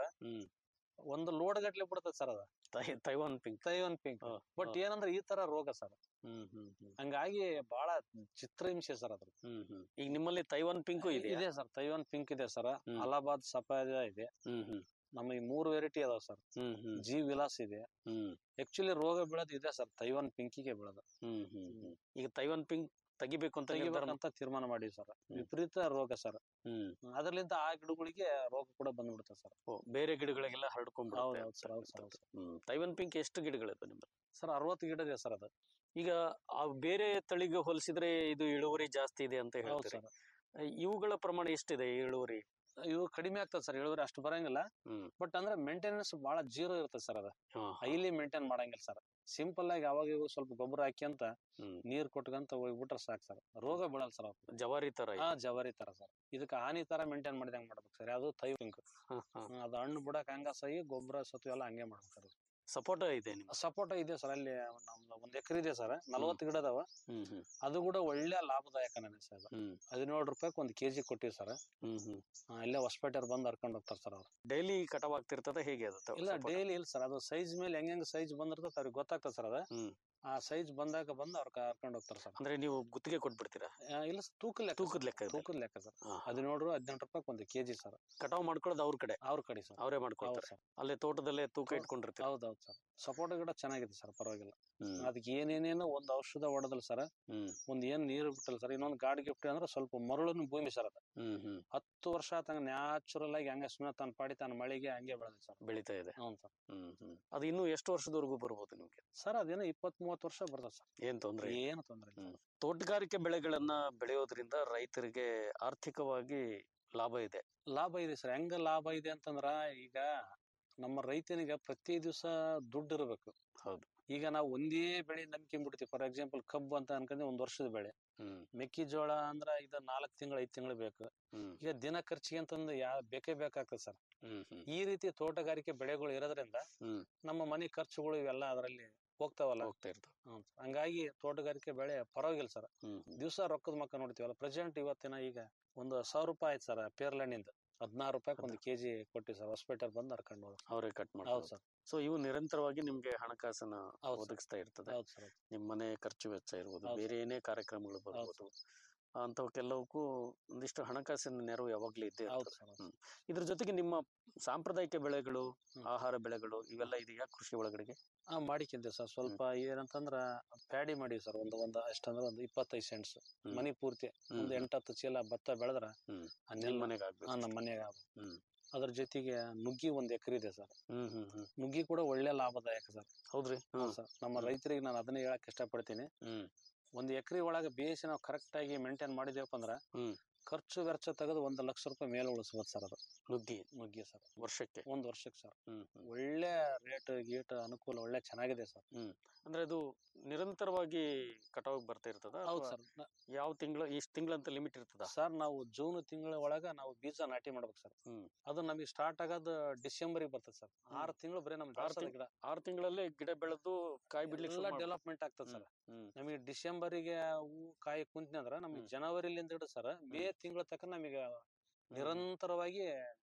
ಒಂದು ಲೋಡ್ ಗಟ್ಲೆ ಬಿಡ್ತದೆ ಸರ್ ಅದ ತೈ- Taiwan pink Taiwan pink but ಏನಂದ್ರೆ ಈ ತರ ರೋಗ ಸರ್ ಹ್ಮ್ ಹ್ಮ್ ಹ್ಮ್ ಹಂಗಾಗಿ ಬಹಳ ಚಿತ್ರಹಿಂಸೆ ಸರ್ ಅದ್ರ ಹ್ಮ್ ಹ್ಮ್ ಈಗ ನಿಮ್ಮಲ್ಲಿ ತೈವಾನ್ ಪಿಂಕು ಇದೆ ಇದೆ ಸರ್ ತೈವಾನ್ ಪಿಂಕ್ ಇದೆ ಸರ್ ಅಲಹಾಬಾದ್ ಸಫಾದ ಇದೆ ಹ್ಮ್ ಹ್ಮ್ ನಮಗೆ ಮೂರು ವೆರೈಟಿ ಅದಾವ ಸರ್ ಹ್ಮ್ ಹ್ಮ್ ಜಿ ವಿಲಾಸ್ ಇದೆ ಹ್ಮ್ ಆಕ್ಚುಲಿ ರೋಗ ಬೀಳೋದು ಇದೆ ಸರ್ ತೈವಾನ್ ಪಿಂಕಿಗೆ ಬೀಳೋದು ಹ್ಮ್ ಹ್ಮ್ ಹ್ಮ್ ಈಗ ತೈವಾನ್ ಪಿಂಕ್ ತೆಗಿಬೇಕು ಅಂತ ನಿರ್ಧಾರ ತೆಗಿಬೇಕಂತ ತೀರ್ಮಾನ ಮಾಡಿವಿ ಸರ್ ವಿಪರೀತ ರೋಗ ಸರ್ ಹ್ಮ್ ಅದರ್ಲಿಂದ ಆ ಗಿಡಗಳಿಗೆ ರೋಗ ಕೂಡ ಬಂದ್ಬಿಡುತ್ತೆ ಸರ್ ಓ, ಬೇರೆ ಗಿಡಗಳಿಗೆಲ್ಲ ಹರಡ್ಕೊಂಡ್ ಹೌದು ಹೌದು ಸರ್ ಹೌದು ಸರ್ ಹೌದು ಸರ್ ಹ್ಮ್ ತೈವಾನ್ ಪಿಂಕ್ ಎಷ್ಟು ಗಿಡಗಳಿವೆ ನಿಮ್ಮಲ್ಲಿ ಸರ್ ಅರವತ್ತು ಗಿಡ ಇದೆ ಸರ್ ಅದು ಈಗ ಆ ಬೇರೆ ತಳಿಗೆ ಹೋಲಿಸಿದ್ರೆ ಇದು ಇಳುವರಿ ಜಾಸ್ತಿ ಇದೆ ಅಂತ ಹೌದು ಹೇಳ್ತಾರೆ ಸರ್ ಇವುಗಳ ಪ್ರಮಾಣ ಎಷ್ಟಿದೆ ಈ ಇಳುವರಿ ಇವು ಕಡಿಮೆ ಆಗ್ತದೆ ಸರ್ ಇಳುವರಿ ಅಷ್ಟು ಬರಂಗಿಲ್ಲ ಬಟ್ ಅಂದ್ರೆ ಮೇಂಟೆನೆನ್ಸ್ ಬಹಳ ಜೀರೋ ಇರ್ತದೆ ಸರ್ ಅದು ಹೈಲಿ ಮೇಂಟೈನ್ ಮಾಡಂಗಿಲ್ಲ ಸರ್ ಸಿಂಪಲ್ ಆಗಿ ಅವಾಗ ಇವಾಗ ಸ್ವಲ್ಪ ಗೊಬ್ಬರ ಹಾಕಿ ಅಂತ ನೀರ್ ಕೊಟ್ಕಂತ ಹೋಗ್ಬಿಟ್ರೆ ಸಾಕು ಸರ್ ರೋಗ ಬೀಳಲ್ಲ ಸರ್ ಅವ್ರು ಜವಾರಿ ತರ ಇದೆ. ಹಾ ಜವಾರಿ ತರ ಸರ್ ಇದಕ್ಕೆ ಹಾನಿ ತರ ಮೇಂಟೈನ್ ಮಾಡಿದಂಗ್ ಮಾಡ್ಬೇಕು ಸರ್ ಅದು ತೈ ಪಿಂಕ್ ಅದು ಹಣ್ಣು ಬಿಡಕ್ ಹಂಗ ಸಹಿ ಗೊಬ್ಬರ ಸತ್ತು ಎಲ್ಲ ಹಂಗೆ ಮಾಡ್ಬೇಕು ಸರ್ ಸಪೋಟ ಇದೆ ನಿಮ್ಗೆ ಸಪೋಟ ಇದೆ ಸರ್ ಅಲ್ಲಿ ನಮ್ದು ಒಂದ್ ಎಕರೆ ಇದೆ ಸರ್ ನಲವತ್ತು ಗಿಡ ಅದಾವ ಹ್ಮ್ ಹ್ಮ್ ಅದು ಕೂಡ ಒಳ್ಳೆ ಲಾಭದಾಯಕ ನನಗೆ ಸರ್ ಅದು. ಹ್ಮ್ ಹದಿನೇಳು ರೂಪಾಯಿ ಒಂದ್ ಕೆಜಿ ಕೊಟ್ಟಿವಿ ಸರ್ ಹ್ಮ್ ಹ್ಮ್ ಇಲ್ಲೇ ಹೊಸಪೇಟೆಯವ್ರು ಬಂದು ಹರ್ಕೊಂಡು ಹೋಗ್ತಾರೆ ಸರ್ ಅವ್ರು ಡೈಲಿ ಕಟಾವ್ ಆಗ್ತಿರ್ತದೆ ಹೇಗೆ ಅದು ತ- ಇಲ್ಲ ಸಪೋಟ? ಡೈಲಿ ಇಲ್ಲ ಸರ್ ಅದು ಸೈಜ್ ಮೇಲೆ ಹೆಂಗ್ ಹೆಂಗ್ ಸೈಜ್ ಬಂದಿರ್ತದೆ ಅವ್ರಿಗೆ ಗೊತ್ತಾಗ್ತದೆ ಸರ್ ಅದು ಆ ಸೈಜ್ ಬಂದಾಗ ಬಂದು ಅವ್ರು ಕರ್ಕೊಂಡು ಹೋಗ್ತಾರೆ ಸರ್ ಅಂದ್ರೆ ನೀವು ಗುತ್ತಿಗೆ ಕೊಟ್ಬಿಡ್ತೀರಾ ಇಲ್ಲ ಸರ್ ತೂಕ ಲೆಕ್ಕ ತೂಕದ ಲೆಕ್ಕ ಇದೆ. ತೂಕದ ಲೆಕ್ಕ ಸರ್ ಹದಿನೇಳು ಹದಿನೆಂಟು ರೂಪಾಯಿ ಒಂದು ಕೆಜಿ ಸರ್ ಕಟಾವ್ ಮಾಡ್ಕೊಳ್ಳೋದು ಅವ್ರ ಕಡೆ ಅವ್ರ ಕಡೆ ಸರ್ ಅವರೇ ಹೌದು ಮಾಡ್ಕೊಳ್ತಾರೆ ಸರ್ ಅಲ್ಲೇ ತೋಟದಲ್ಲೇ ತೂಕ ಇಟ್ಕೊಂಡಿರ್ತೀವಿ ಹೌದೌದು ಸರ್ ಸಪೋಟ ಗಿಡ ಚೆನ್ನಾಗಿದೆ ಸರ್ ಪರವಾಗಿಲ್ಲ ಹ್ಮ್. ಅದಕ್ಕೆ ಏನೇನೇನೋ ಒಂದು ಔಷಧ ಹೊಡೆದಲ್ಲ ಸರ್ ಹ್ಮ್ ಒಂದ್ ಏನ್ ನೀರು ಬಿಟ್ಟಲ್ಲ ಸರ್ ಇನ್ನೊಂದು ಗಾಡಿ ಗಿಫ್ಟ್ ಅಂದ್ರೆ ಸ್ವಲ್ಪ ಮರಳಿನ ಭೂಮಿ ಸರ್ ಅದು ಹ್ಮ್ ಹ್ಮ್ ಹತ್ತು ವರ್ಷ ಆತಂಗ ನ್ಯಾಚುರಲ್ ಆಗಿ ಹಂಗೆ ಸುಮ್ಮನೆ ತನ್ನ ಪಾಡಿ ತನ್ನ ಮಳೆಗೆ ಹಂಗೆ ಬೆಳೆದ ಸರ್ ಬೆಳೀತಾ ಇದೆ ಹ್ಞೂ ಸರ್ ಹ್ಮ್ ಹ್ಮ್ ಅದು ಇನ್ನು ಎಷ್ಟು ವರ್ಷದವರೆಗೂ ಬರ್ಬೋದು ನಿಮ್ಗೆ ಸರ್ ಅದೇನೋ ಇಪ್ಪತ್ತ್ ಮೂವತ್ತು ವರ್ಷ ಬರ್ತದೆ ಸರ್ ಏನ್ ತೊಂದ್ರೆ ಇಲ್ಲ. ಏನು ತೊಂದ್ರೆ ಇಲ್ಲ ಹ್ಮ್. ತೋಟಗಾರಿಕೆ ಬೆಳೆಗಳನ್ನ ಬೆಳೆಯೋದ್ರಿಂದ ರೈತರಿಗೆ ಆರ್ಥಿಕವಾಗಿ ಲಾಭ ಇದೆ ಲಾಭ ಇದೆ ಸರ್ ಹೆಂಗ ಲಾಭ ಇದೆ ಅಂತಂದ್ರ ಈಗ ನಮ್ಮ ರೈತನಿಗೆ ಪ್ರತಿ ದಿವಸ ದುಡ್ಡು ಇರಬೇಕು ಹೌದು ಈಗ ನಾವು ಒಂದೇ ಬೆಳೆ ನಂಬಿಕೆ ಬಿಡ್ತೀವಿ ಫಾರ್ ಎಕ್ಸಾಂಪಲ್ ಕಬ್ಬು ಅಂತ ಅನ್ಕೊಂಡ್ರೆ ಒಂದ್ ವರ್ಷದ ಬೆಳೆ ಹ್ಮ್ ಮೆಕ್ಕೆಜೋಳ ಅಂದ್ರ ಇದು ನಾಲ್ಕು ತಿಂಗಳು ಐದು ತಿಂಗಳು ಬೇಕು ಹ್ಮ್ ಈಗ ದಿನ ಖರ್ಚಿಗೆ ಅಂತಂದು ಯಾ ಬೇಕೇ ಬೇಕಾಗ್ತದೆ ಸರ್ ಹ್ಮ್ ಹ್ಮ್ ಈ ರೀತಿ ತೋಟಗಾರಿಕೆ ಬೆಳೆಗಳು ಇರೋದ್ರಿಂದ ಹ್ಮ್ ನಮ್ಮ ಮನೆ ಖರ್ಚುಗಳು ಇವೆಲ್ಲ ಅದರಲ್ಲಿ ಹೋಗ್ತಾವಲ್ಲ ಹೋಗ್ತಾ ಇರ್ತದೆ ಹ್ಮ್ sir. ಹಂಗಾಗಿ ತೋಟಗಾರಿಕೆ ಬೆಳೆ ಪರವಾಗಿಲ್ಲ ಸರ್ ಹ್ಮ್ ದಿವಸ ರೊಕ್ಕದ ಮಕ್ಕ ನೋಡ್ತೀವಲ್ಲ ಪ್ರೆಸೆಂಟ್ ಇವತ್ತಿನ ಈಗ ಒಂದು ಸಾವಿರ ರೂಪಾಯಿ ಆಯ್ತು ಸರ್ ಪೇರ್ಲೆಣ್ಣಿಂದ ಹದಿನಾರು ರೂಪಾಯಿ ಒಂದು ಕೆಜಿ ಕೊಟ್ಟಿವಿ ಸರ್ ಹಾಸ್ಪಿಟಲ್ ಬಂದು ಹರ್ಕೊಂಡು ಹೋದ್ರು ಅವರೇ ಕಟ್ ಹೌದು ಮಾಡ್ತಾರೆ ಸರ್ ಸೊ ಇವು ನಿರಂತರವಾಗಿ ನಿಮ್ಗೆ ಹಣಕಾಸನ್ನ ಹೌದು ಸರ್. ಒದಗಿಸ್ತಾ ಇರ್ತದೆ ಹೌದು ಸರ್ ನಿಮ್ಮ ಮನೆ ಖರ್ಚು ವೆಚ್ಚ ಇರ್ಬೋದು ಹೌದು ಬೇರೆ ಏನೇ ಕಾರ್ಯಕ್ರಮಗಳು ಬರ್ಬೋದು ಅಂಥವಕ್ಕೆಲ್ಲವಕ್ಕೂ ಒಂದಿಷ್ಟು ಹಣಕಾಸಿನ ನೆರವು ಯಾವಾಗ್ಲೂ ಇದ್ದೇ ಹೌದು ಇರ್ತದೆ ಸರ್ ಹ್ಮ್. ಇದ್ರ ಜೊತೆಗೆ ನಿಮ್ಮ ಸಾಂಪ್ರದಾಯಿಕ ಬೆಳೆಗಳು ಆಹಾರ ಬೆಳೆಗಳು ಇವೆಲ್ಲ ಇದೆಯಾ ಕೃಷಿ ಒಳಗಡೆಗೆ ಹಾ ಮಾಡಿಕ್ಕಿಂತೀವಿ ಸರ್ ಸ್ವಲ್ಪ ಏನಂತಂದ್ರ ಪ್ಯಾಡಿ ಮಾಡೀವಿ ಸರ್ ಒಂದು ಒಂದು ಎಷ್ಟಂದ್ರ ಒಂದು ಇಪ್ಪತ್ತೈದು ಸೆಂಟ್ಸ್ ಮನಿ ಪೂರ್ತಿ ಹ್ಮ್. ಒಂದು ಎಂಟತ್ತು ಚೀಲ ಭತ್ತ ಬೆಳೆದ್ರ ಹ್ಮ್. ಆ ನಿಮ್ ಮನೆಗ್ ಆಗ್ಬೇಕು. ಹಾ, ನಮ್ಮ ಮನೆಗೆ ಆಗ್ಬೇಕು. ಹ್ಮ್. ಅದ್ರ ಜೊತೆಗೆ ನುಗ್ಗಿ ಒಂದ್ ಎಕರೆ ಇದೆ ಸರ್ ಹ್ಮ್ ಹ್ಮ್ ಹ್ಮ್ ನುಗ್ಗಿ ಕೂಡ ಒಳ್ಳೆ ಲಾಭದಾಯಕ ಸರ್ ಹೌದ್ರಿ ಹ್ಮ್. ಸರ್ ನಮ್ಮ ರೈತರಿಗೆ ನಾನು ಅದನ್ನೇ ಹೇಳಕ್ ಇಷ್ಟಪಡ್ತೀನಿ ಹ್ಮ್ ಒಂದ್ ಎಕರೆ ಒಳಗೆ ಬೇಯಿಸಿ ನಾವು ಕರೆಕ್ಟ್ ಆಗಿ ಮೇಂಟೈನ್ ಮಾಡಿದೇವಪ್ಪ ಅಂದ್ರ ಹ್ಮ್ ಖರ್ಚು ವೆಚ್ಚ ತೆಗೆದು ಒಂದು ಲಕ್ಷ ರೂಪಾಯಿ ಮೇಲೆ ಉಳಿಸ್ಬೋದು ಸರ್ ಅದು ನುಗ್ಗಿ ನುಗ್ಗಿ ಸರ್ ವರ್ಷಕ್ಕೆ ಒಂದ್ ವರ್ಷಕ್ಕೆ ಸರ್ ಹ್ಮ್ ಹ್ಮ್. ಒಳ್ಳೆ ರೇಟ್ ಗೀಟ್ ಅನುಕೂಲ ಒಳ್ಳೆ ಚೆನ್ನಾಗಿದೆ ಸರ್ ಹ್ಮ್ ಅಂದ್ರೆ ಅದು ನಿರಂತರವಾಗಿ ಕಟಾವ್ ಬರ್ತಾ ಇರ್ತದ ಹೌದು ಸರ್ ಯಾವ ತಿಂಗಳು ಇಷ್ಟ ತಿಂಗಳಂತ ಲಿಮಿಟ್ ಇರ್ತದ ಸರ್ ನಾವು ಜೂನ್ ತಿಂಗಳ ಒಳಗ ನಾವು ಬೀಜ ನಾಟಿ ಮಾಡ್ಬೇಕು ಸರ್ ಹ್ಮ್ ಅದು ನಮಗೆ ಸ್ಟಾರ್ಟ್ ಆಗೋದು ಡಿಸೆಂಬರ್ ಬರ್ತದೆ ಸರ್ ಆರು ತಿಂಗಳು ಬರೀ ನಮ್ ಆರ್ ತಿಂಗ್- ಆರ್ ತಿಂಗಳಲ್ಲೇ ಗಿಡ ಬೆಳೆದು ಕಾಯಿ ಬಿಡ್ಲಿಕ್ಕೆ ಎಲ್ಲ ಶುರು ಮಾಡ್ಬೇಕು. ಡೆವಲಪ್ಮೆಂಟ್ ಆಗ್ತದೆ ಸರ್ ಹ್ಮ್ ನಮಗೆ ಡಿಸೆಂಬರಿಗೆ ಹೂ ಕಾಯಿ ಕುಂತ್ನಿ ಅಂದ್ರ ನಮಗೆ ಜನವರಿಲಿಂದ ಹಿಡಿದು ಸರ್ ಮೇ ತಿಂಗಳ ತನಕ ನಮಗೆ ನಿರಂತರವಾಗಿ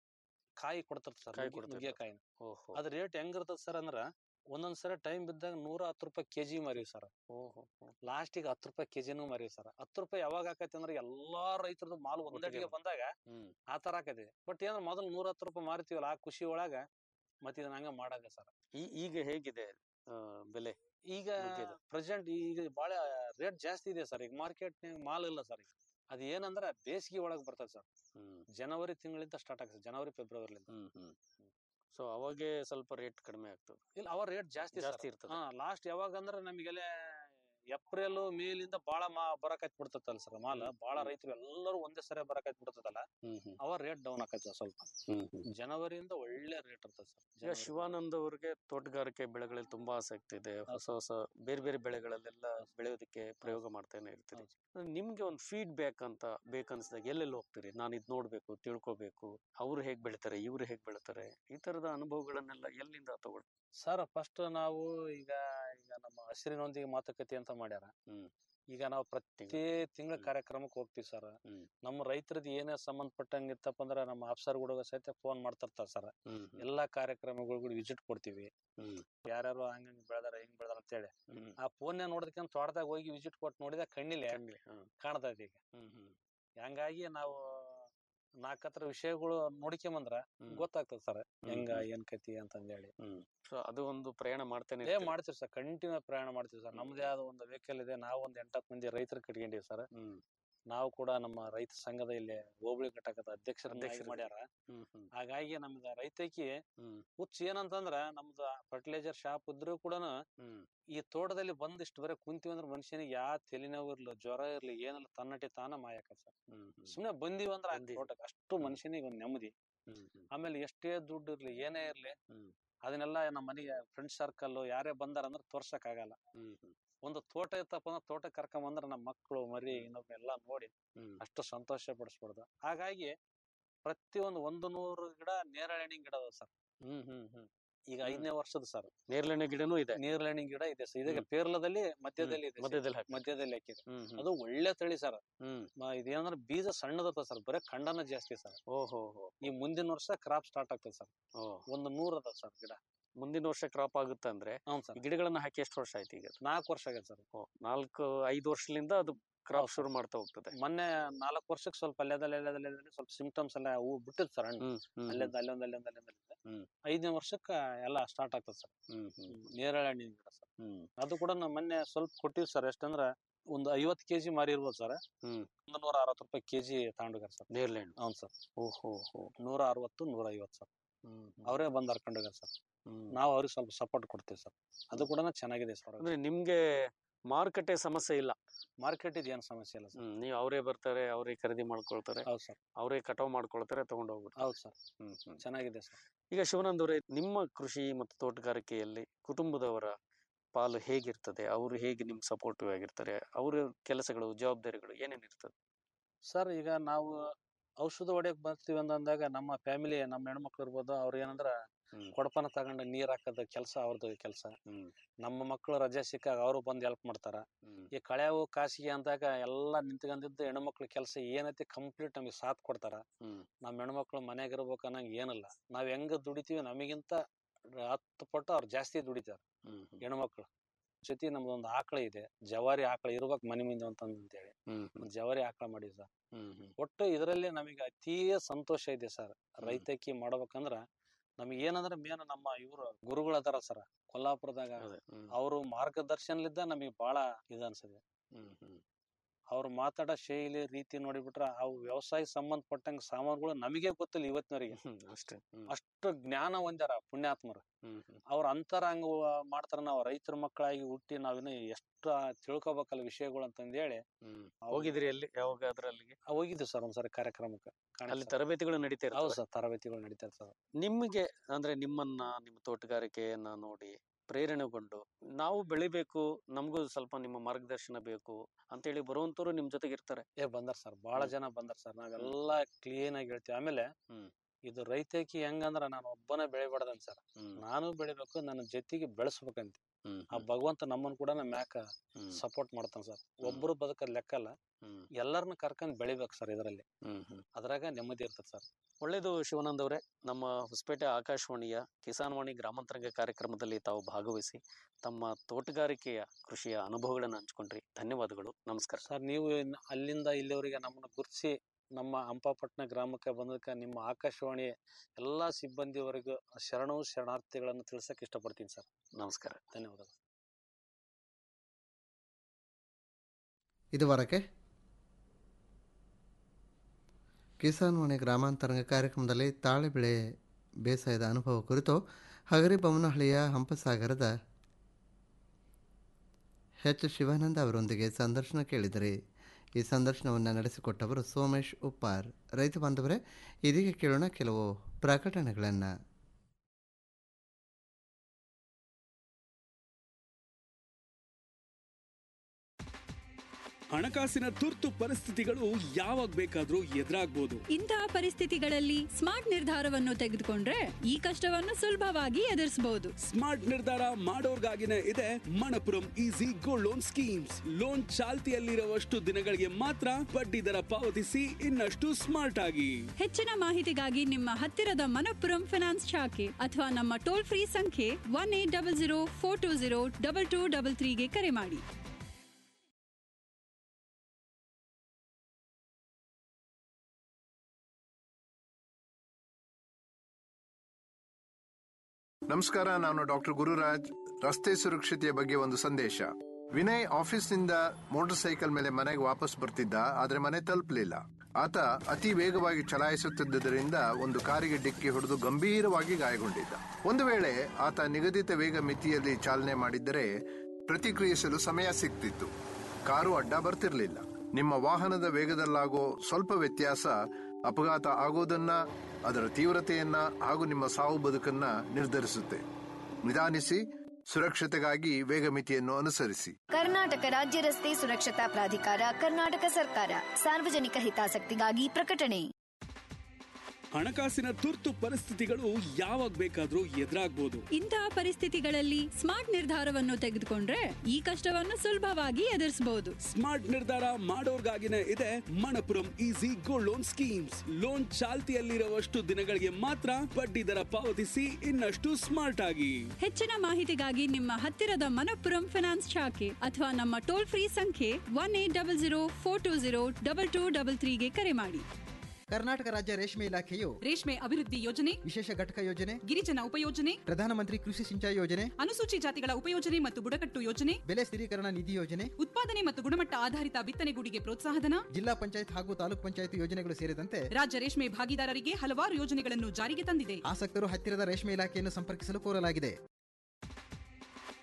ಕಾಯಿ ಕೊಡ್ತಿರ್ತದೆ ಸರ್ ಕಾಯಿ ನುಗ್ಗೆ- ಕೊಡ್ತಿರ್ತದೆ. ನುಗ್ಗೆಕಾಯಿನ ಓಹೋ ಅದ್ ರೇಟ್ ಹೆಂಗಿರ್ತದೆ ಸರ್ ಅಂದ್ರ ಒಂದೊಂದ್ ಸರಿ ಟೈಮ್ ಬಿದ್ದಾಗ ನೂರ ಹತ್ತು ರೂಪಾಯಿ ಕೆಜಿ ಮಾರೀವಿ ಸರ್ ಓಹೋ ಲಾಸ್ಟಿಗೆ ಹತ್ತು ರೂಪಾಯಿ ಕೆಜಿನೂ ಮಾರೀವಿ ಸರ್ ಹತ್ತು ರೂಪಾಯಿ ಯಾವಾಗ ಆಕೈತಿ ಅಂದ್ರೆ ಎಲ್ಲಾ ರೈತರದ್ದು ಮಾಲ್ ಒಂದಟಿಗೆ ಬಂದಾಗ ಹ್ಮ್ ಆ ತರ ಆಕೈತಿ ಬಟ್ ಏನ್ ಮೊದಲು ನೂರ ಹತ್ತು ರೂಪಾಯಿ ಮಾರ್ತೀವಲ್ಲ ಆ ಖುಷಿ ಒಳಗ ಮತ್ ಇದನ್ನ ಹಂಗ ಮಾಡಾಗ ಸರ್ ಈ ಈಗ ಹೇಗಿದೆ ಆ, ಬೆಲೆ ಈಗ ನುಗ್ಗೆದು? ಪ್ರೆಸೆಂಟ್ ಈಗ ಬಹಳ ರೇಟ್ ಜಾಸ್ತಿ ಇದೆ ಸರ್ ಈಗ ಮಾರ್ಕೆಟ್ ಮಾಲ್ ಇಲ್ಲ ಸರ್ ಈಗ ಅದ್ ಏನಂದ್ರ ಬೇಸಿಗೆ ಒಳಗ್ ಬರ್ತದೆ ಸರ್ ಹ್ಮ್ ಜನವರಿ ತಿಂಗಳಿಂದ ಸ್ಟಾರ್ಟ್ ಆಗ್ತದೆ ಜನವರಿ ಫೆಬ್ರವರಿಲಿಂದ ಹ್ಮ್ ಹ್ಮ್ ಸೊ ಅವಾಗೆ ಸ್ವಲ್ಪ ರೇಟ್ ಕಡಿಮೆ ಆಗ್ತದೆ ಇಲ್ಲ ಅವ ರೇಟ್ ಜಾಸ್ತಿ ಜಾಸ್ತಿ ಇರ್ತದೆ. ಹಾ ಲಾಸ್ಟ್ ಯಾವಾಗ ಅಂದ್ರೆ ನಮಗೆಲ್ಲ ಏಪ್ರಿಲ್ ಮೇಲಿಂದ ಬಾಳ ಮಾ ಬರಕೈತ್ ಬಿಡ್ತದಲ್ಲ ಸರ್ ಮಾಲ್ ಬಾಳ ರೈತರು ಎಲ್ಲರೂ ಒಂದೇ ಸರಿ ಬರಕೈತ್ ಬಿಡ್ತದಲ್ಲ ಹ್ಮ್ ಹ್ಮ್ ಅವ ರೇಟ್ ಡೌನ್ ಆಕೈತೆ ಸ್ವಲ್ಪ ಹ್ಮ್ ಹ್ಮ್ ಜನವರಿಯಿಂದ ಒಳ್ಳೆ ರೇಟ್ ಇರ್ತದೆ ಸರ್ ಈಗ ಶಿವಾನಂದ್ ಅವ್ರಿಗೆ ತೋಟಗಾರಿಕೆ ಬೆಳೆಗಳಲ್ಲಿ ತುಂಬಾ ಆಸಕ್ತಿ ಇದೆ ಹೊಸ ಹೊಸ ಬೇರೆ ಬೇರೆ ಬೆಳೆಗಳಲ್ಲೆಲ್ಲ ಬೆಳೆಯೋದಕ್ಕೆ ಪ್ರಯೋಗ ಮಾಡ್ತಾನೆ ಇರ್ತೀರಿ ನಿಮ್ಗೆ ಒಂದು ಫೀಡ್ ಬ್ಯಾಕ್ ಅಂತ ಬೇಕನ್ಸಿದಾಗ ಎಲ್ಲೆಲ್ಲಿ ಹೋಗ್ತೀರಿ ನಾನು ಇದ್ ನೋಡ್ಬೇಕು ತಿಳ್ಕೊಬೇಕು ಅವ್ರು ಹೇಗ್ ಬೆಳಿತಾರೆ ಇವ್ರು ಹೇಗ್ ಬೆಳಿತಾರೆ ಈ ತರದ ಅನುಭವಗಳನ್ನೆಲ್ಲ ಎಲ್ಲಿಂದ ತಗೊಳ್ ಸರ್ ಫಸ್ಟ್ ನಾವು ಈಗ ಈಗ ನಮ್ಮ ಹಸಿರಿನೊಂದಿಗೆ ಮಾತುಕತೆ ಅಂತ ಮಾಡ್ಯಾರ ಹ್ಮ್ ಈಗ ನಾವು ಪ್ರತಿ ತಿಂಗಳ ಕಾರ್ಯಕ್ರಮಕ್ಕೆ ಹೋಗ್ತೀವಿ ಸರ್ ಹ್ಮ್ ನಮ್ಮ ರೈತರದ್ದು ಏನೇ ಸಂಬಂಧಪಟ್ಟಂಗೆ ಇತ್ತಪ್ಪ ಅಂದ್ರೆ ನಮ್ಮ ಆಫೀಸರ್ ಕೂಡ ಸಹಿತ ಫೋನ್ ಮಾಡ್ತಿರ್ತಾರ ಸರ್ ಹ್ಮ್ ಹ್ಮ್ ಎಲ್ಲಾ ಕಾರ್ಯಕ್ರಮಗಳಿಗೂ ವಿಸಿಟ್ ಕೊಡ್ತೀವಿ ಹ್ಮ್ ಯಾರ್ಯಾರು ಹಂಗಂಗ್ ಬೆಳೆದಾರ ಹಿಂಗ್ ಬೆಳೆದಾರ ಅಂತೇಳಿ ಹ್ಮ್ ಆ ಫೋನ್ ನೋಡೋದಕ್ಕೆ ತೋಟದಾಗ ಹೋಗಿ ವಿಸಿಟ್ ಕೊಟ್ಟು ನೋಡಿದ ಕಣ್ಣಿಲೆ ಹಂಗೆ, ಹ್ಮ್ ಕಾಣ್ತೈತಿ ಈಗ ಹ್ಮ್ ಹ್ಮ್ ಹಂಗಾಗಿ ನಾವು ನಾಲ್ಕತ್ರ ವಿಷಯಗಳು ನೋಡ್ಕೊಂಬಂದ್ರ ಹ್ಮ್. ಗೊತ್ತಾಗ್ತದೆ ಸರ್ ಹ್ಮ್, ಹೆಂಗ ಹ್ಮ್. ಏನ್ ಕತಿ ಅಂತಂದೇಳಿ ಹ್ಮ್ ಸೊ ಅದು ಒಂದು ಪ್ರಯಾಣ ಮಾಡ್ತೇನೆ ಏ ಮಾಡ್ತೀವಿ ಸರ್ ಕಂಟಿನ್ಯೂ ಪ್ರಯಾಣ ಮಾಡ್ತೀವಿ ಸರ್ ನಮ್ದೇ ಆದ ಒಂದು ವೆಹಿಕಲ್ ಇದೆ ನಾವು ಒಂದ್ ಎಂಟತ್ತು ಮಂದಿ ರೈತರು ಕಟ್ಕೊಂಡಿವಿ ಸರ್ ಹ್ಮ್ ನಾವು ಕೂಡ ನಮ್ಮ ರೈತ ಸಂಘದ ಇಲ್ಲಿ ಹೋಬಳಿ ಘಟಕದ ಅಧ್ಯಕ್ಷರ ಅಧ್ಯಕ್ಷರು ಮಾಡ್ಯಾರ ಹ್ಮ್ ಹ್ಮ್ ಹಾಗಾಗಿ ನಮ್ದ ರೈತೈಕಿ ಹ್ಮ್ ಹುಚ್ಚ ಏನಂತಂದ್ರ ನಮ್ದು ಫರ್ಟಿಲೈಸರ್ ಶಾಪ್ ಇದ್ರೂ ಕೂಡ ಹ್ಮ್ ಈ ತೋಟದಲ್ಲಿ ಬಂದಿಷ್ಟು ಬರೀ ಕುಂತೀವಿ ಅಂದ್ರೆ ಮನುಷ್ಯನಿಗೆ ಯಾ ತಲೆನೋವು ಇರ್ಲಿ ಜ್ವರ ಇರ್ಲಿ ಏನಿಲ್ಲ ತನ್ನಟಿ ತಾನ ಮಾಯಕ ಸರ್ ಹ್ಮ್ ಹ್ಮ್ ಸುಮ್ನೆ ಬಂದೀವಿ ಅಂದ್ರೆ ಆ ಬಂದೀವಿ. ತೋಟಕ್ಕೆ ಅಷ್ಟು ಮನುಷ್ಯನಿಗೆ ಒಂದ್ ನೆಮ್ಮದಿ ಹ್ಮ್ ಹ್ಮ್ ಆಮೇಲೆ ಎಷ್ಟೇ ದುಡ್ಡು ಇರ್ಲಿ ಏನೇ ಇರ್ಲಿ ಹ್ಮ್ ಅದನ್ನೆಲ್ಲ ನಮ್ಮ ಮನೆಗೆ ಫ್ರೆಂಡ್ ಸರ್ಕಲ್ ಯಾರೇ ಬಂದಾರ ಅಂದ್ರೆ ತೋರ್ಸಕ್ ಆಗಲ್ಲ ಹ್ಮ್ ಹ್ಮ್ ಒಂದು ತೋಟ ಇತ್ತಪ್ಪ ಅಂದ್ರೆ ತೋಟ ಕರ್ಕೊಂಡ್ ಬಂದ್ರೆ ನಮ್ಮ ಮಕ್ಕಳು ಮರಿ ಇನ್ನೊಬ್ಬ ಎಲ್ಲ ನೋಡಿ ಹ್ಮ್ ಅಷ್ಟು ಸಂತೋಷ ಪಡಿಸ್ಬಿಡ್ದು ಹಾಗಾಗಿ ಪ್ರತಿಯೊಂದು ಒಂದು ನೂರು ಗಿಡ ನೇರಳೆ ಗಿಡ ಅದಾವ ಸರ್ ಹ್ಮ್ ಹ್ಮ್ ಹ್ಮ್ ಈಗ ಐದನೇ ವರ್ಷದ ಸರ್ ನೇರಳೆಣ್ಣೆ ಗಿಡನೂ ಇದೆ ನೇರಳೆ ಗಿಡ ಇದೆ ಸರ್ ಇದಕ್ಕೆ ಪೇರ್ಲದಲ್ಲಿ ಮಧ್ಯದಲ್ಲಿ ಇದೆ sir. ಮಧ್ಯದಲ್ಲಿ ಹಾಕಿ ಮಧ್ಯದಲ್ಲಿ ಹಾಕಿದೆ ಹ್ಮ್ ಹ್ಮ್ ಅದು ಒಳ್ಳೆ ತಳಿ ಸರ್ ಹ್ಮ್ ಇದೇನಂದ್ರೆ ಬೀಜ ಸಣ್ಣದತ್ತ ಸರ್ ಬರೀ ಖಂಡನ ಜಾಸ್ತಿ ಸರ್ ಓಹೋ ಹೋ ಈ ಮುಂದಿನ ವರ್ಷ ಕ್ರಾಪ್ ಸ್ಟಾರ್ಟ್ ಆಗ್ತದೆ ಸರ್ ಓ ಒಂದು ನೂರ್ ಅದ ಸರ್ ಗಿಡ ಮುಂದಿನ ವರ್ಷ ಕ್ರಾಪ್ ಆಗುತ್ತೆ ಅಂದ್ರೆ ಹ್ಞೂ ಸರ್ ಈ ಗಿಡಗಳನ್ನ ಹಾಕಿ ಎಷ್ಟು ವರ್ಷ ಆಯ್ತು ಈಗ ನಾಲ್ಕು ವರ್ಷ ಆಗೈತೆ ಸರ್ ಓ ನಾಲ್ಕು ಐದು ವರ್ಷದಿಂದ ಅದು ಕ್ರಾಪ್ ಶುರು ಮಾಡ್ತಾ ಹೋಗ್ತದೆ ಮೊನ್ನೆ ನಾಲ್ಕು ವರ್ಷಕ್ಕೆ ಸ್ವಲ್ಪ ಅಲ್ಲೇದಲ್ಲಿ ಅಲ್ಲೇದಲ್ಲಿ ಅಲ್ಲೇದಲ್ಲಿ ಸ್ವಲ್ಪ ಸಿಂಪ್ಟಮ್ಸ್ ಎಲ್ಲ ಹೂ ಬಿಟ್ಟಿದ್ ಸರ್ ಹಣ್ಣು ಹ್ಮ್ ಹ್ಮ್ ಅಲ್ಲಿಂದ ಅಲ್ಲೊಂದು ಅಲ್ಲೊಂದು ಅಲ್ಲೊಂದು ಅಲ್ಲಿಂದ ಹ್ಮ್. ಐದನೇ ವರ್ಷಕ್ಕ ಎಲ್ಲ ಸ್ಟಾರ್ಟ್ ಆಗ್ತದೆ ಸರ್ ಹ್ಮ್ ಹ್ಮ್ ನೇರಳೆ ಹಣ್ಣಿನ ಗಿಡ ಸರ್ ಹ್ಮ್ ಅದು ಕೂಡ ನಾವು ಮೊನ್ನೆ ಸ್ವಲ್ಪ ಕೊಟ್ಟಿವಿ ಸರ್ ಎಷ್ಟಂದ್ರ ಒಂದು ಐವತ್ತು ಕೆಜಿ ಮಾರಿ ಇರ್ಬೋದು ಸರ್ ಹ್ಮ್ ಒಂದು ನೂರ ಅರವತ್ತು ರೂಪಾಯಿ ಕೆಜಿ ತಗೊಂಡೋಗ್ಯಾರ ಸರ್ ನೇರಳೆ ಹಣ್ಣು ಹೌದು ಸರ್ ಓಹೋ ಹೋ ನೂರ ಅರವತ್ತು ನೂರ ಐವತ್ತು ಸರ್ ಹ್ಮ್ ಅವರೇ ಬಂದು ಹರ್ಕೊಂಡೋಗ್ಯಾರ ಸರ್ ಹ್ಮ್ ನಾವು ಅವ್ರಿಗೆ ಸ್ವಲ್ಪ ಸಪೋರ್ಟ್ ಕೊಡ್ತೀವಿ ಸರ್ ಅದು ಕೂಡ ಚೆನ್ನಾಗಿದೆ ಸರ್ ಅಂದ್ರೆ ನಿಮ್ಗೆ ಮಾರುಕಟ್ಟೆ ಸಮಸ್ಯೆ ಇಲ್ಲ ಮಾರ್ಕೆಟ್ ಇದು ಏನು ಸಮಸ್ಯೆ ಇಲ್ಲ ಸರ್ ಹ್ಮ್ ನೀವು ಅವರೇ ಬರ್ತಾರೆ ಅವರೇ ಖರೀದಿ ಮಾಡ್ಕೊಳ್ತಾರೆ ಹೌದು ಸರ್ ಅವರೇ ಕಟಾವ್ ಮಾಡ್ಕೊಳ್ತಾರೆ ತಗೊಂಡು ಹೋಗ್ಬಿಡ್ತಾರೆ ಹೌದು ಸರ್ ಹ್ಮ್ ಹ್ಮ್ ಚೆನ್ನಾಗಿದೆ ಸರ್ ಈಗ ಶಿವಾನಂದ್ ಅವರೇ ನಿಮ್ಮ ಕೃಷಿ ಮತ್ತು ತೋಟಗಾರಿಕೆಯಲ್ಲಿ ಕುಟುಂಬದವರ ಪಾಲು ಹೇಗಿರ್ತದೆ ಅವರು ಹೇಗೆ ನಿಮ್ಗೆ ಸಪೋರ್ಟಿವ್ ಆಗಿರ್ತಾರೆ ಅವರ ಕೆಲಸಗಳು ಜವಾಬ್ದಾರಿಗಳು ಏನೇನ್ ಇರ್ತದೆ ಸರ್ ಈಗ ನಾವು ಔಷಧ ಹೊಡೆಯಕ್ ಬರ್ತೀವಿ ಅಂದಾಗ ನಮ್ಮ ಫ್ಯಾಮಿಲಿ ನಮ್ಮ ಹೆಣ್ಮಕ್ಳು ಇರ್ಬೋದು ಅವ್ರು ಏನಂದ್ರ ಕೊಡಪನ ತಗೊಂಡು ನೀರ್ ಹಾಕೋದು ಕೆಲಸ ಅವ್ರದ್ದು ಕೆಲಸ ನಮ್ಮ ಮಕ್ಕಳು ರಜೆ ಸಿಕ್ಕಾಗ ಅವರು ಬಂದು ಹೆಲ್ಪ್ ಮಾಡ್ತಾರ ಈ ಕಳೆವು ಕಾಸಿಗೆ ಅಂದಾಗ ಎಲ್ಲ ನಿಂತ್ಕೊಂಡಿದ್ದು ಹೆಣ್ಮಕ್ಳು ಕೆಲಸ ಏನೈತಿ ಕಂಪ್ಲೀಟ್ ನಮಗೆ ಸಾಥ್ ಕೊಡ್ತಾರ ನಮ್ಮ ಹೆಣ್ಮಕ್ಳು ಮನ್ಯಾಗ ಇರ್ಬೇಕು ಅನ್ನಂಗ ಏನಿಲ್ಲ ನಾವ್ ಹೆಂಗ ದುಡಿತೀವಿ ನಮಗಿಂತ ಹತ್ತು ಪಟ್ಟು ಅವ್ರು ಜಾಸ್ತಿ ದುಡಿತಾರ ಹೆಣ್ಮಕ್ಳು ಜೊತೆ ನಮ್ದೊಂದು ಆಕಳ ಇದೆ ಜವಾರಿ ಆಕಳ ಇರ್ಬೇಕು ಮನೆ ಮುಂದೆ ಅಂತಂದೇಳಿ ಒಂದ್ ಜವಾರಿ ಆಕಳ ಮಾಡಿವಿ ಸರ್ ಒಟ್ಟು ಇದರಲ್ಲಿ ನಮಗೆ ಅತೀ ಸಂತೋಷ ಇದೆ ಸರ್ ರೈತಕಿ ಮಾಡ್ಬೇಕಂದ್ರ ನಮಗೆ ಏನಂದ್ರೆ ಮೇನ್ ನಮ್ಮ ಇವ್ರು ಗುರುಗಳು ಅದಾರ ಸರ್ ಕೊಲ್ಲಾಪುರದಾಗ ಅವರು ಮಾರ್ಗದರ್ಶನಲಿದ್ದ ನಮಗೆ ಬಹಳ ಇದು ಅನ್ಸದೆ ಅವ್ರು ಮಾತಾಡೋ ಶೈಲಿ ರೀತಿ ನೋಡಿಬಿಟ್ರ ಅವು ವ್ಯವಸಾಯ ಸಂಬಂಧಪಟ್ಟಂಗ ಸಾಮಾನುಗಳು ನಮಗೆ ಗೊತ್ತಿಲ್ಲ ಇವತ್ತಿನವರೆಗೆ ಅಷ್ಟೇ ಅಷ್ಟು ಜ್ಞಾನ ಹೊಂದ್ಯಾರ ಪುಣ್ಯಾತ್ಮರು ಅವ್ರ ಅಂತರ ಹಂಗ ಮಾಡ್ತಾರ ನಾವು ರೈತರ ಮಕ್ಕಳಾಗಿ ಹುಟ್ಟಿ ನಾವಿನ್ನು ಎಷ್ಟು ತಿಳ್ಕೊಬೇಕಲ್ಲ ವಿಷಯಗಳು ಅಂತಂದೇಳಿ ಹೋಗಿದ್ರಿ ಎಲ್ಲಿ ಯಾವಾಗ ಅದ್ರ ಅಲ್ಲಿಗೆ ಹೋಗಿದ್ವಿ ಸರ್ ಒಂದ್ಸರಿ ಕಾರ್ಯಕ್ರಮಕ್ಕೆ ಅಲ್ಲಿ ತರಬೇತಿಗಳು ನಡೀತಾ ಇರ್ತವೆ. ಹೌದು ಸರ್ ತರಬೇತಿಗಳು ನಡೀತಾ ಸರ್ ನಿಮಗೆ ಅಂದ್ರೆ ನಿಮ್ಮನ್ನ ನಿಮ್ಮ ತೋಟಗಾರಿಕೆಯನ್ನ ನೋಡಿ ಪ್ರೇರಣೆಗೊಂಡು ನಾವು ಬೆಳಿಬೇಕು ನಮಗೂ ಸ್ವಲ್ಪ ನಿಮ್ಮ ಮಾರ್ಗದರ್ಶನ ಬೇಕು ಅಂತೇಳಿ ಬರುವಂತವ್ರು ನಿಮ್ ಜೊತೆಗೆ ಇರ್ತಾರೆ ಏ ಬಂದಾರ ಸರ್ ಬಹಳ ಜನ ಬಂದಾರ ಸರ್ ನಾವೆಲ್ಲ ಕ್ಲೀನ್ ಆಗಿ ಹೇಳ್ತೀವಿ ಆಮೇಲೆ ಇದು ರೈತಕಿ ಹೆಂಗಂದ್ರ ನಾನು ಒಬ್ಬನೇ ಬೆಳಿಬಾರ್ದನ್ ಸರ್ ನಾನು ಬೆಳಿಬೇಕು ನನ್ನ ಜೊತೆಗೆ ಬೆಳೆಸ್ಬೇಕಂತ ಆ ಭಗವಂತ ನಮ್ಮನ್ ಕೂಡ ನಮ್ಮ ಮ್ಯಾಕ ಸಪೋರ್ಟ್ ಮಾಡ್ತಾನ ಸರ್ ಒಬ್ರು ಬದುಕದ್ ಲೆಕ್ಕ ಅಲ್ಲ ಎಲ್ಲರನ್ನ ಕರ್ಕೊಂಡ್ ಬೆಳಿಬೇಕು ಸರ್ ಇದರಲ್ಲಿ ಅದ್ರಾಗ ನೆಮ್ಮದಿ ಇರ್ತದೆ ಸರ್ ಒಳ್ಳೇದು ಶಿವಾನಂದ್ ಅವರೇ ನಮ್ಮ ಹೊಸಪೇಟೆ ಆಕಾಶವಾಣಿಯ ಕಿಸಾನ್ ವಾಣಿ ಗ್ರಾಮಾಂತರಂಗ ಕಾರ್ಯಕ್ರಮದಲ್ಲಿ ತಾವು ಭಾಗವಹಿಸಿ ತಮ್ಮ ತೋಟಗಾರಿಕೆಯ ಕೃಷಿಯ ಅನುಭವಗಳನ್ನು ಹಂಚ್ಕೊಂಡ್ರಿ ಧನ್ಯವಾದಗಳು ನಮಸ್ಕಾರ ಸರ್ ನೀವು ಇನ್ ಅಲ್ಲಿಂದ ಇಲ್ಲಿವರೆಗೆ ನಮ್ಮನ್ನ ಗುರುತಿಸಿ ನಮ್ಮ ಹಂಪಾಪಟ್ಟಣ ಗ್ರಾಮಕ್ಕೆ ಬಂದಕ್ಕೆ ನಿಮ್ಮ ಆಕಾಶವಾಣಿ ಎಲ್ಲಾ ಸಿಬ್ಬಂದಿವರೆಗೂ ಶರಣು ಶರಣಾರ್ಥಿಗಳನ್ನು ತಿಳ್ಸಕ್ ಇಷ್ಟಪಡ್ತೀನಿ ಸರ್ ನಮಸ್ಕಾರ ಧನ್ಯವಾದಗಳು ಇದುವರೆಗೆ ಕಿಸಾನ್ ವಾಣಿ ಗ್ರಾಮಾಂತರಂಗ ಕಾರ್ಯಕ್ರಮದಲ್ಲಿ ತಾಳೆ ಬೆಳೆ ಬೇಸಾಯದ ಅನುಭವ ಕುರಿತು ಹಗರಿಬೊಮ್ಮನಹಳ್ಳಿಯ ಹಂಪಸಾಗರದ ಎಚ್ ಶಿವಾನಂದ ಅವರೊಂದಿಗೆ ಸಂದರ್ಶನ ಕೇಳಿದರೆ ಈ ಸಂದರ್ಶನವನ್ನು ನಡೆಸಿಕೊಟ್ಟವರು ಸೋಮೇಶ್ ಉಪ್ಪಾರ್ ರೈತ ಬಾಂಧವರೇ ಇದೀಗ ಕೇಳೋಣ ಕೆಲವು ಪ್ರಕಟಣೆಗಳನ್ನು ಹಣಕಾಸಿನ ತುರ್ತು ಪರಿಸ್ಥಿತಿಗಳು ಯಾವಾಗ ಬೇಕಾದ್ರೂ ಎದುರಾಗ್ಬೋದು ಇಂತಹ ಪರಿಸ್ಥಿತಿಗಳಲ್ಲಿ ಸ್ಮಾರ್ಟ್ ನಿರ್ಧಾರವನ್ನು ತೆಗೆದುಕೊಂಡ್ರೆ ಈ ಕಷ್ಟವನ್ನು ಸುಲಭವಾಗಿ ಎದುರಿಸಬಹುದು ಸ್ಮಾರ್ಟ್ ನಿರ್ಧಾರ ಮಾಡೋರ್ಗಾಗಿನೇ ಇದೆ Manappuram easy gold loan schemes loan ಚಾಲ್ತಿಯಲ್ಲಿರುವಷ್ಟು ದಿನಗಳಿಗೆ ಮಾತ್ರ ಬಡ್ಡಿ ದರ ಪಾವತಿಸಿ ಇನ್ನಷ್ಟು ಸ್ಮಾರ್ಟ್ ಆಗಿ ಹೆಚ್ಚಿನ ಮಾಹಿತಿಗಾಗಿ ನಿಮ್ಮ ಹತ್ತಿರದ ಮನಪ್ಪುರಂ ಫಿನಾನ್ಸ್ ಶಾಖೆ ಅಥವಾ ನಮ್ಮ ಟೋಲ್ ಫ್ರೀ ಸಂಖ್ಯೆ one eight double zero four two zero double two double ತ್ರೀಗೆ ಕರೆ ಮಾಡಿ ನಮಸ್ಕಾರ ನಾನು ಡಾಕ್ಟರ್ ಗುರುರಾಜ್ ರಸ್ತೆ ಸುರಕ್ಷತೆಯ ಬಗ್ಗೆ ಒಂದು ಸಂದೇಶ ವಿನಯ್ ಆಫೀಸ್ನಿಂದ ಮೋಟಾರ್ ಸೈಕಲ್ ಮೇಲೆ ಮನೆಗೆ ವಾಪಸ್ ಬರ್ತಿದ್ದ ಆದ್ರೆ ಮನೆ ತಲುಪಲಿಲ್ಲ ಆತ ಅತಿ ವೇಗವಾಗಿ ಚಲಾಯಿಸುತ್ತಿದ್ದರಿಂದ ಒಂದು ಕಾರಿಗೆ ಡಿಕ್ಕಿ ಹೊಡೆದು ಗಂಭೀರವಾಗಿ ಗಾಯಗೊಂಡಿದ್ದ ಒಂದು ವೇಳೆ ಆತ ನಿಗದಿತ ವೇಗ ಮಿತಿಯಲ್ಲಿ ಚಾಲನೆ ಮಾಡಿದ್ದರೆ ಪ್ರತಿಕ್ರಿಯಿಸಲು ಸಮಯ ಸಿಗ್ತಿತ್ತು ಕಾರು ಅಡ್ಡ ಬರ್ತಿರ್ಲಿಲ್ಲ ನಿಮ್ಮ ವಾಹನದ ವೇಗದಲ್ಲಾಗೋ ಸ್ವಲ್ಪ ವ್ಯತ್ಯಾಸ ಅಪಘಾತ ಆಗೋದನ್ನ ಅದರ ತೀವ್ರತೆಯನ್ನ ಹಾಗೂ ನಿಮ್ಮ ಸಾವು ಬದುಕನ್ನ ನಿರ್ಧರಿಸುತ್ತೆ ನಿಧಾನಿಸಿ ಸುರಕ್ಷತೆಗಾಗಿ ವೇಗ ಮಿತಿಯನ್ನು ಅನುಸರಿಸಿ ಕರ್ನಾಟಕ ರಾಜ್ಯ ರಸ್ತೆ ಸುರಕ್ಷತಾ ಪ್ರಾಧಿಕಾರ ಕರ್ನಾಟಕ ಸರ್ಕಾರ ಸಾರ್ವಜನಿಕ ಹಿತಾಸಕ್ತಿಗಾಗಿ ಪ್ರಕಟಣೆ ಹಣಕಾಸಿನ ತುರ್ತು ಪರಿಸ್ಥಿತಿಗಳು ಯಾವಾಗ ಬೇಕಾದ್ರೂ ಎದುರಾಗ್ಬೋದು ಇಂತಹ ಪರಿಸ್ಥಿತಿಗಳಲ್ಲಿ ಸ್ಮಾರ್ಟ್ ನಿರ್ಧಾರವನ್ನು ತೆಗೆದುಕೊಂಡ್ರೆ ಈ ಕಷ್ಟವನ್ನು ಸುಲಭವಾಗಿ ಎದುರಿಸಬಹುದು ಸ್ಮಾರ್ಟ್ ನಿರ್ಧಾರ ಮಾಡೋರ್ಗಾಗಿನೇ ಇದೆ Manappuram easy gold loan schemes loan ಚಾಲ್ತಿಯಲ್ಲಿರುವಷ್ಟು ದಿನಗಳಿಗೆ ಮಾತ್ರ ಬಡ್ಡಿ ದರ ಪಾವತಿಸಿ ಇನ್ನಷ್ಟು ಸ್ಮಾರ್ಟ್ ಆಗಿ ಹೆಚ್ಚಿನ ಮಾಹಿತಿಗಾಗಿ ನಿಮ್ಮ ಹತ್ತಿರದ ಮನಪ್ಪುರಂ ಫಿನಾನ್ಸ್ ಶಾಖೆ ಅಥವಾ ನಮ್ಮ ಟೋಲ್ ಫ್ರೀ ಸಂಖ್ಯೆ one eight double zero four two zero double two double ತ್ರೀಗೆ ಕರೆ ಮಾಡಿ ಕರ್ನಾಟಕ ರಾಜ್ಯ ರೇಷ್ಮೆ ಇಲಾಖೆಯು ರೇಷ್ಮೆ ಅಭಿವೃದ್ಧಿ ಯೋಜನೆ ವಿಶೇಷ ಘಟಕ ಯೋಜನೆ ಗಿರಿಜನ ಉಪಯೋಜನೆ ಪ್ರಧಾನಮಂತ್ರಿ ಕೃಷಿ ಸಿಂಚಾಯಿ ಯೋಜನೆ ಅನುಸೂಚಿ ಜಾತಿಗಳ ಉಪಯೋಜನೆ ಮತ್ತು ಬುಡಕಟ್ಟು ಯೋಜನೆ ಬೆಲೆ ಸ್ಥಿರೀಕರಣ ನಿಧಿ ಯೋಜನೆ ಉತ್ಪಾದನೆ ಮತ್ತು ಗುಣಮಟ್ಟ ಆಧಾರಿತ ಬಿತ್ತನೆಗೂಡಿಗೆ ಪ್ರೋತ್ಸಾಹಧನ ಜಿಲ್ಲಾ ಪಂಚಾಯತ್ ಹಾಗೂ ತಾಲೂಕ್ ಪಂಚಾಯತ್ ಯೋಜನೆಗಳು ಸೇರಿದಂತೆ ರಾಜ್ಯ ರೇಷ್ಮೆ ಭಾಗಿದಾರರಿಗೆ ಹಲವಾರು ಯೋಜನೆಗಳನ್ನು ಜಾರಿಗೆ ತಂದಿದೆ ಆಸಕ್ತರು ಹತ್ತಿರದ ರೇಷ್ಮೆ ಇಲಾಖೆಯನ್ನು ಸಂಪರ್ಕಿಸಲು ಕೋರಲಾಗಿದೆ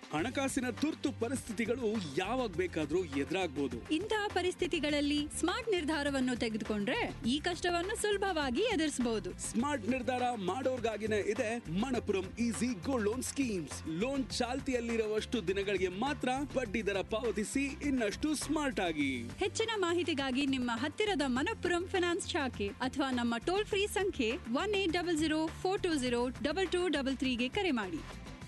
ಹಣಕಾಸಿನ ತುರ್ತು ಪರಿಸ್ಥಿತಿಗಳು ಯಾವಾಗ ಬೇಕಾದ್ರೂ ಎದುರಾಗ್ಬೋದು ಇಂತಹ ಪರಿಸ್ಥಿತಿಗಳಲ್ಲಿ ಸ್ಮಾರ್ಟ್ ನಿರ್ಧಾರವನ್ನು ತೆಗೆದುಕೊಂಡ್ರೆ ಈ ಕಷ್ಟವನ್ನು ಸುಲಭವಾಗಿ ಎದುರಿಸಬಹುದು ಸ್ಮಾರ್ಟ್ ನಿರ್ಧಾರ ಮಾಡೋರ್ಗಾಗಿನೇ ಇದೆ Manappuram easy gold loan schemes loan ಚಾಲ್ತಿಯಲ್ಲಿರುವಷ್ಟು ದಿನಗಳಿಗೆ ಮಾತ್ರ ಬಡ್ಡಿ ದರ ಪಾವತಿಸಿ ಇನ್ನಷ್ಟು ಸ್ಮಾರ್ಟ್ ಆಗಿ ಹೆಚ್ಚಿನ ಮಾಹಿತಿಗಾಗಿ ನಿಮ್ಮ ಹತ್ತಿರದ ಮನಪ್ಪುರಂ ಫಿನಾನ್ಸ್ ಶಾಖೆ ಅಥವಾ ನಮ್ಮ ಟೋಲ್ ಫ್ರೀ ಸಂಖ್ಯೆ one eight double zero four two zero double two double ತ್ರೀಗೆ ಕರೆ ಮಾಡಿ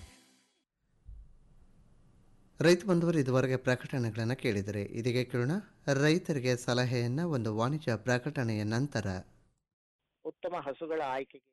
ರೈತ ಬಂಧುವರು ಇದುವರೆಗೆ ಪ್ರಕಟಣೆಗಳನ್ನು ಕೇಳಿದರೆ ಇದೀಗ ಕೇಳೋಣ ರೈತರಿಗೆ ಸಲಹೆಯನ್ನು ಒಂದು ವಾಣಿಜ್ಯ ಪ್ರಕಟಣೆಯ ನಂತರ ಉತ್ತಮ ಹಸುಗಳ ಆಯ್ಕೆಗೆ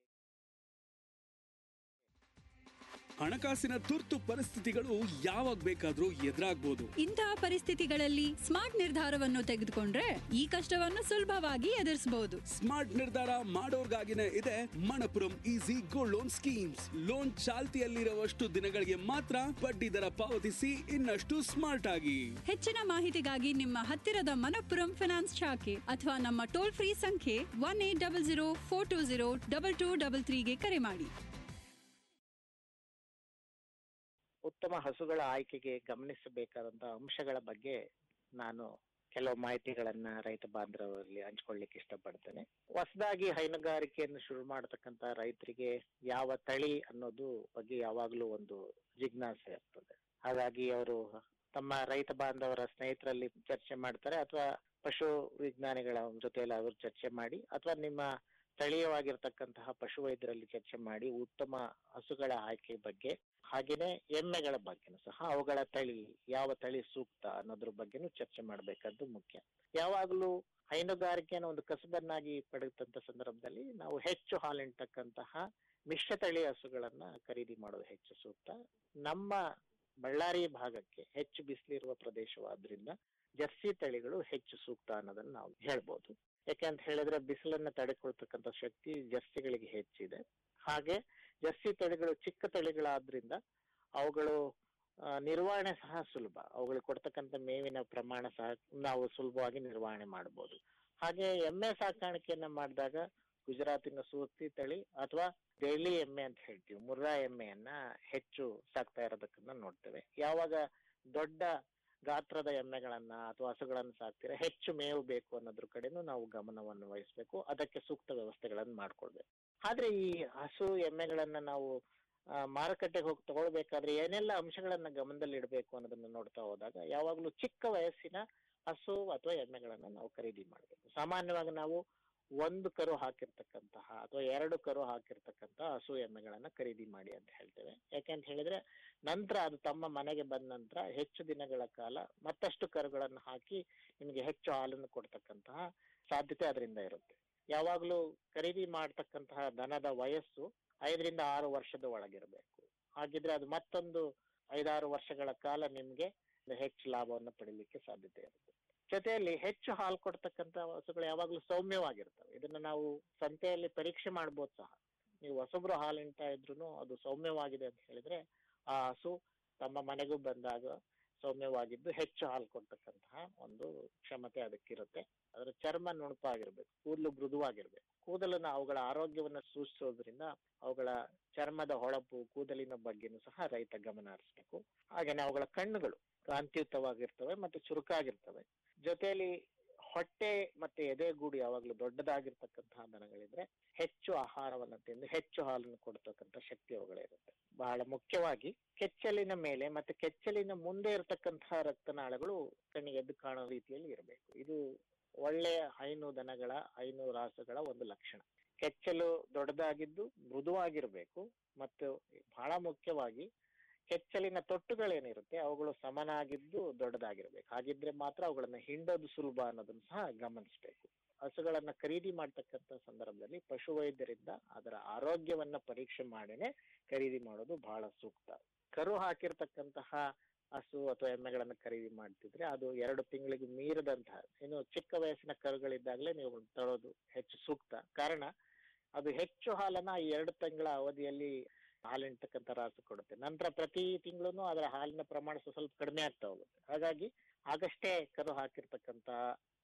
ಹಣಕಾಸಿನ ತುರ್ತು ಪರಿಸ್ಥಿತಿಗಳು ಯಾವಾಗ ಬೇಕಾದ್ರೂ ಎದುರಾಗ್ಬೋದು ಇಂತಹ ಪರಿಸ್ಥಿತಿಗಳಲ್ಲಿ ಸ್ಮಾರ್ಟ್ ನಿರ್ಧಾರವನ್ನು ತೆಗೆದುಕೊಂಡ್ರೆ ಈ ಕಷ್ಟವನ್ನು ಸುಲಭವಾಗಿ ಎದುರಿಸಬಹುದು ಸ್ಮಾರ್ಟ್ ನಿರ್ಧಾರ ಮಾಡೋರ್ಗಾಗಿನೇ ಇದೆ Manappuram easy gold loan schemes loan ಚಾಲ್ತಿಯಲ್ಲಿರುವಷ್ಟು ದಿನಗಳಿಗೆ ಮಾತ್ರ ಬಡ್ಡಿ ದರ ಪಾವತಿಸಿ ಇನ್ನಷ್ಟು ಸ್ಮಾರ್ಟ್ ಆಗಿ ಹೆಚ್ಚಿನ ಮಾಹಿತಿಗಾಗಿ ನಿಮ್ಮ ಹತ್ತಿರದ ಮನಪ್ಪುರಂ ಫಿನಾನ್ಸ್ ಶಾಖೆ ಅಥವಾ ನಮ್ಮ ಟೋಲ್ ಫ್ರೀ ಸಂಖ್ಯೆ one eight double zero four two zero double two double ತ್ರೀಗೆ ಕರೆ ಮಾಡಿ ಉತ್ತಮ ಹಸುಗಳ ಆಯ್ಕೆಗೆ ಗಮನಿಸಬೇಕಾದಂತಹ ಅಂಶಗಳ ಬಗ್ಗೆ ನಾನು ಕೆಲವು ಮಾಹಿತಿಗಳನ್ನ ರೈತ ಬಾಂಧವರಲ್ಲಿ ಹಂಚ್ಕೊಳ್ಳಿಕ್ಕೆ ಇಷ್ಟಪಡ್ತೇನೆ ಹೊಸದಾಗಿ ಹೈನುಗಾರಿಕೆಯನ್ನು ಶುರು ಮಾಡತಕ್ಕಂತ ರೈತರಿಗೆ ಯಾವ ತಳಿ ಅನ್ನೋದು ಬಗ್ಗೆ ಯಾವಾಗ್ಲೂ ಒಂದು ಜಿಜ್ಞಾಸೆ ಇರ್ತದೆ ಹಾಗಾಗಿ ಅವರು ತಮ್ಮ ರೈತ ಬಾಂಧವರ ಸ್ನೇಹಿತರಲ್ಲಿ ಚರ್ಚೆ ಮಾಡ್ತಾರೆ ಅಥವಾ ಪಶು ವಿಜ್ಞಾನಿಗಳ ಜೊತೆಯಲ್ಲಿ ಅವರು ಚರ್ಚೆ ಮಾಡಿ ಅಥವಾ ನಿಮ್ಮ ಸ್ಥಳೀಯವಾಗಿರ್ತಕ್ಕಂತಹ ಪಶು ವೈದ್ಯರಲ್ಲಿ ಚರ್ಚೆ ಮಾಡಿ ಉತ್ತಮ ಹಸುಗಳ ಆಯ್ಕೆ ಬಗ್ಗೆ ಹಾಗೇನೆ ಎಮ್ಮೆಗಳ ಬಗ್ಗೆನೂ ಸಹ ಅವುಗಳ ತಳಿ ಯಾವ ತಳಿ ಸೂಕ್ತ ಅನ್ನೋದ್ರ ಬಗ್ಗೆನೂ ಚರ್ಚೆ ಮಾಡಬೇಕಾದ್ದು ಮುಖ್ಯ ಯಾವಾಗಲೂ ಹೈನುಗಾರಿಕೆಯನ್ನು ಒಂದು ಕಸಬನ್ನಾಗಿ ಪಡೆದಂತ ಸಂದರ್ಭದಲ್ಲಿ ನಾವು ಹೆಚ್ಚು ಹಾಲಿಂತಕ್ಕಂತಹ ಮಿಶ್ರ ತಳಿ ಹಸುಗಳನ್ನ ಖರೀದಿ ಮಾಡೋದು ಹೆಚ್ಚು ಸೂಕ್ತ ನಮ್ಮ ಬಳ್ಳಾರಿ ಭಾಗಕ್ಕೆ ಹೆಚ್ಚು ಬಿಸಿಲಿರುವ ಪ್ರದೇಶವಾದ್ರಿಂದ ಜರ್ಸಿ ತಳಿಗಳು ಹೆಚ್ಚು ಸೂಕ್ತ ಅನ್ನೋದನ್ನ ನಾವು ಹೇಳ್ಬೋದು ಯಾಕೆಂತ ಹೇಳಿದ್ರೆ ಬಿಸಿಲನ್ನ ತಡೆಕೊಳ್ತಕ್ಕಂಥ ಶಕ್ತಿ ಜರ್ಸಿಗಳಿಗೆ ಹೆಚ್ಚಿದೆ ಹಾಗೆ ಜರ್ಸಿ ತಳಿಗಳು ಚಿಕ್ಕ ತಳಿಗಳಾದ್ರಿಂದ ಅವುಗಳು ಆ, ನಿರ್ವಹಣೆ ಸಹ ಸುಲಭ ಅವುಗಳು ಕೊಡ್ತಕ್ಕಂಥ ಮೇವಿನ ಪ್ರಮಾಣ ಸಹ ನಾವು ಸುಲಭವಾಗಿ ನಿರ್ವಹಣೆ ಮಾಡಬಹುದು ಹಾಗೆ ಎಮ್ಮೆ ಸಾಕಾಣಿಕೆಯನ್ನ ಮಾಡಿದಾಗ ಗುಜರಾತಿನ ಸೂರ್ತಿ ತಳಿ ಅಥವಾ ದೆಹಲಿ ಎಮ್ಮೆ ಅಂತ ಹೇಳ್ತೀವಿ ಮುರ್ರಾ ಎಮ್ಮೆಯನ್ನ ಹೆಚ್ಚು ಸಾಕ್ತಾ ಇರೋದಕ್ಕನ್ನ ನೋಡ್ತೇವೆ ಯಾವಾಗ ದೊಡ್ಡ ಗಾತ್ರದ ಎಮ್ಮೆಗಳನ್ನ ಅಥವಾ ಹಸುಗಳನ್ನ ಸಾಕ್ತೀರಾ ಹೆಚ್ಚು ಮೇವು ಬೇಕು ಅನ್ನೋದ್ರ ಕಡೆನೂ ನಾವು ಗಮನವನ್ನು ವಹಿಸ್ಬೇಕು ಅದಕ್ಕೆ ಸೂಕ್ತ ವ್ಯವಸ್ಥೆಗಳನ್ನ ಮಾಡ್ಕೊಳ್ಬೇಕು ಆದ್ರೆ ಈ ಹಸು ಎಮ್ಮೆಗಳನ್ನ ನಾವು ಆ, ಮಾರುಕಟ್ಟೆಗೆ ಹೋಗಿ ತಗೊಳ್ಬೇಕಾದ್ರೆ ಏನೆಲ್ಲ ಅಂಶಗಳನ್ನ ಗಮನದಲ್ಲಿ ಇಡಬೇಕು ಅನ್ನೋದನ್ನ ನೋಡ್ತಾ ಹೋದಾಗ ಯಾವಾಗ್ಲೂ ಚಿಕ್ಕ ವಯಸ್ಸಿನ ಹಸು ಅಥವಾ ಎಮ್ಮೆಗಳನ್ನ ನಾವು ಖರೀದಿ ಮಾಡಬೇಕು ಸಾಮಾನ್ಯವಾಗಿ ನಾವು ಒಂದು ಕರು ಹಾಕಿರ್ತಕ್ಕಂತಹ ಅಥವಾ ಎರಡು ಕರು ಹಾಕಿರ್ತಕ್ಕಂತಹ ಹಸು ಎಮ್ಮೆಗಳನ್ನ ಖರೀದಿ ಮಾಡಿ ಅಂತ ಹೇಳ್ತೇವೆ ಯಾಕೆಂತ ಹೇಳಿದ್ರೆ ನಂತರ ಅದು ತಮ್ಮ ಮನೆಗೆ ಬಂದ ನಂತರ ಹೆಚ್ಚು ದಿನಗಳ ಕಾಲ ಮತ್ತಷ್ಟು ಕರುಗಳನ್ನು ಹಾಕಿ ನಿಮಗೆ ಹೆಚ್ಚು ಹಾಲನ್ನು ಕೊಡ್ತಕ್ಕಂತಹ ಸಾಧ್ಯತೆ ಅದರಿಂದ ಇರುತ್ತೆ ಯಾವಾಗ್ಲೂ ಖರೀದಿ ಮಾಡ್ತಕ್ಕಂತಹ ದನದ ವಯಸ್ಸು ಐದರಿಂದ ಆರು ವರ್ಷದ ಒಳಗಿರಬೇಕು ಹಾಗಿದ್ರೆ ಅದು ಮತ್ತೊಂದು ಐದಾರು ವರ್ಷಗಳ ಕಾಲ ನಿಮ್ಗೆ ಹೆಚ್ಚು ಲಾಭವನ್ನು ಪಡಿಲಿಕ್ಕೆ ಸಾಧ್ಯತೆ ಇರುತ್ತೆ ಜೊತೆಯಲ್ಲಿ ಹೆಚ್ಚು ಹಾಲು ಕೊಡ್ತಕ್ಕಂತ ಹಸುಗಳು ಯಾವಾಗ್ಲೂ ಸೌಮ್ಯವಾಗಿರ್ತವೆ ಇದನ್ನ ನಾವು ಸಂತೆಯಲ್ಲಿ ಪರೀಕ್ಷೆ ಮಾಡ್ಬೋದು ಸಹ ನೀವು ಹೊಸಬ್ರು ಹಾಲು ಹಿಂಡ್ತಾ ಇದ್ರು ಅದು ಸೌಮ್ಯವಾಗಿದೆ ಅಂತ ಹೇಳಿದ್ರೆ ಆ ಹಸು ತಮ್ಮ ಮನೆಗೂ ಬಂದಾಗ ಸೌಮ್ಯವಾಗಿದ್ದು ಹೆಚ್ಚು ಹಾಲು ಕೊಡ್ತಕ್ಕಂತಹ ಒಂದು ಕ್ಷಮತೆ ಅದಕ್ಕಿರುತ್ತೆ ಅದರ ಚರ್ಮ ನುಣುಪಾಗಿರ್ಬೇಕು ಕೂದಲು ಮೃದುವಾಗಿರ್ಬೇಕು ಕೂದಲನ್ನ ಅವುಗಳ ಆರೋಗ್ಯವನ್ನ ಸೂಚಿಸೋದ್ರಿಂದ ಅವುಗಳ ಚರ್ಮದ ಹೊಳಪು ಕೂದಲಿನ ಬಗ್ಗೆನೂ ಸಹ ರೈತ ಗಮನ ಹರಿಸ್ಬೇಕು ಹಾಗೇನೆ ಅವುಗಳ ಕಣ್ಣುಗಳು ಕಾಂತಿಯುತವಾಗಿರ್ತವೆ ಮತ್ತು ಚುರುಕಾಗಿರ್ತವೆ ಜೊತೆಯಲ್ಲಿ ಹೊಟ್ಟೆ ಮತ್ತೆ ಎದೆಗೂಡು ಯಾವಾಗ್ಲೂ ದೊಡ್ಡದಾಗಿರ್ತಕ್ಕಂತಹ ದನಗಳಿದ್ರೆ ಹೆಚ್ಚು ಆಹಾರವನ್ನ ತಿಂದು ಹೆಚ್ಚು ಹಾಲನ್ನು ಕೊಡ್ತಕ್ಕಂಥ ಶಕ್ತಿ ಅವುಗಳಿರುತ್ತೆ ಬಹಳ ಮುಖ್ಯವಾಗಿ ಕೆಚ್ಚಲಿನ ಮೇಲೆ ಮತ್ತೆ ಕೆಚ್ಚಲಿನ ಮುಂದೆ ಇರತಕ್ಕಂತಹ ರಕ್ತನಾಳಗಳು ಕಣ್ಣಿಗೆ ಎದ್ದು ಕಾಣೋ ರೀತಿಯಲ್ಲಿ ಇರಬೇಕು ಇದು ಒಳ್ಳೆಯ ಹೈನು ದನಗಳ ಹೈನು ರಾಸುಗಳ ಒಂದು ಲಕ್ಷಣ ಕೆಚ್ಚಲು ದೊಡ್ಡದಾಗಿದ್ದು ಮೃದುವಾಗಿರ್ಬೇಕು ಮತ್ತು ಬಹಳ ಮುಖ್ಯವಾಗಿ ಕೆಚ್ಚಲಿನ ತೊಟ್ಟುಗಳೇನಿರುತ್ತೆ ಅವುಗಳು ಸಮನಾಗಿದ್ದು ದೊಡ್ಡದಾಗಿರ್ಬೇಕು ಹಾಗಿದ್ರೆ ಮಾತ್ರ ಅವುಗಳನ್ನ ಹಿಂಡೋದು ಸುಲಭ ಅನ್ನೋದನ್ನ ಸಹ ಗಮನಿಸಬೇಕು ಹಸುಗಳನ್ನ ಖರೀದಿ ಮಾಡ್ತಕ್ಕಂಥ ಸಂದರ್ಭದಲ್ಲಿ ಪಶುವೈದ್ಯರಿಂದ ಅದರ ಆರೋಗ್ಯವನ್ನ ಪರೀಕ್ಷೆ ಮಾಡಿನೇ ಖರೀದಿ ಮಾಡೋದು ಬಹಳ ಸೂಕ್ತ ಕರು ಹಾಕಿರ್ತಕ್ಕಂತಹ ಹಸು ಅಥವಾ ಎಮ್ಮೆಗಳನ್ನ ಖರೀದಿ ಮಾಡ್ತಿದ್ರೆ ಅದು ಎರಡು ತಿಂಗಳಿಗೆ ಮೀರದಂತಹ ಇನ್ನು ಚಿಕ್ಕ ವಯಸ್ಸಿನ ಕರುಗಳಿದ್ದಾಗಲೇ ನೀವು ತರೋದು ಹೆಚ್ಚು ಸೂಕ್ತ ಕಾರಣ ಅದು ಹೆಚ್ಚು ಹಾಲನ್ನ ಈ ಎರಡು ತಿಂಗಳ ಅವಧಿಯಲ್ಲಿ ಹಾಲಿಂತಕ್ಕಂಥ ರಾಸು ಕೊಡುತ್ತೆ ನಂತರ ಪ್ರತಿ ತಿಂಗಳು ಅದರ ಹಾಲಿನ ಪ್ರಮಾಣ ಸ್ವಲ್ಪ ಸ್ವಲ್ಪ ಕಡಿಮೆ ಆಗ್ತಾ ಹೋಗುತ್ತೆ ಹಾಗಾಗಿ ಆಗಷ್ಟೇ ಕರು ಹಾಕಿರ್ತಕ್ಕಂತ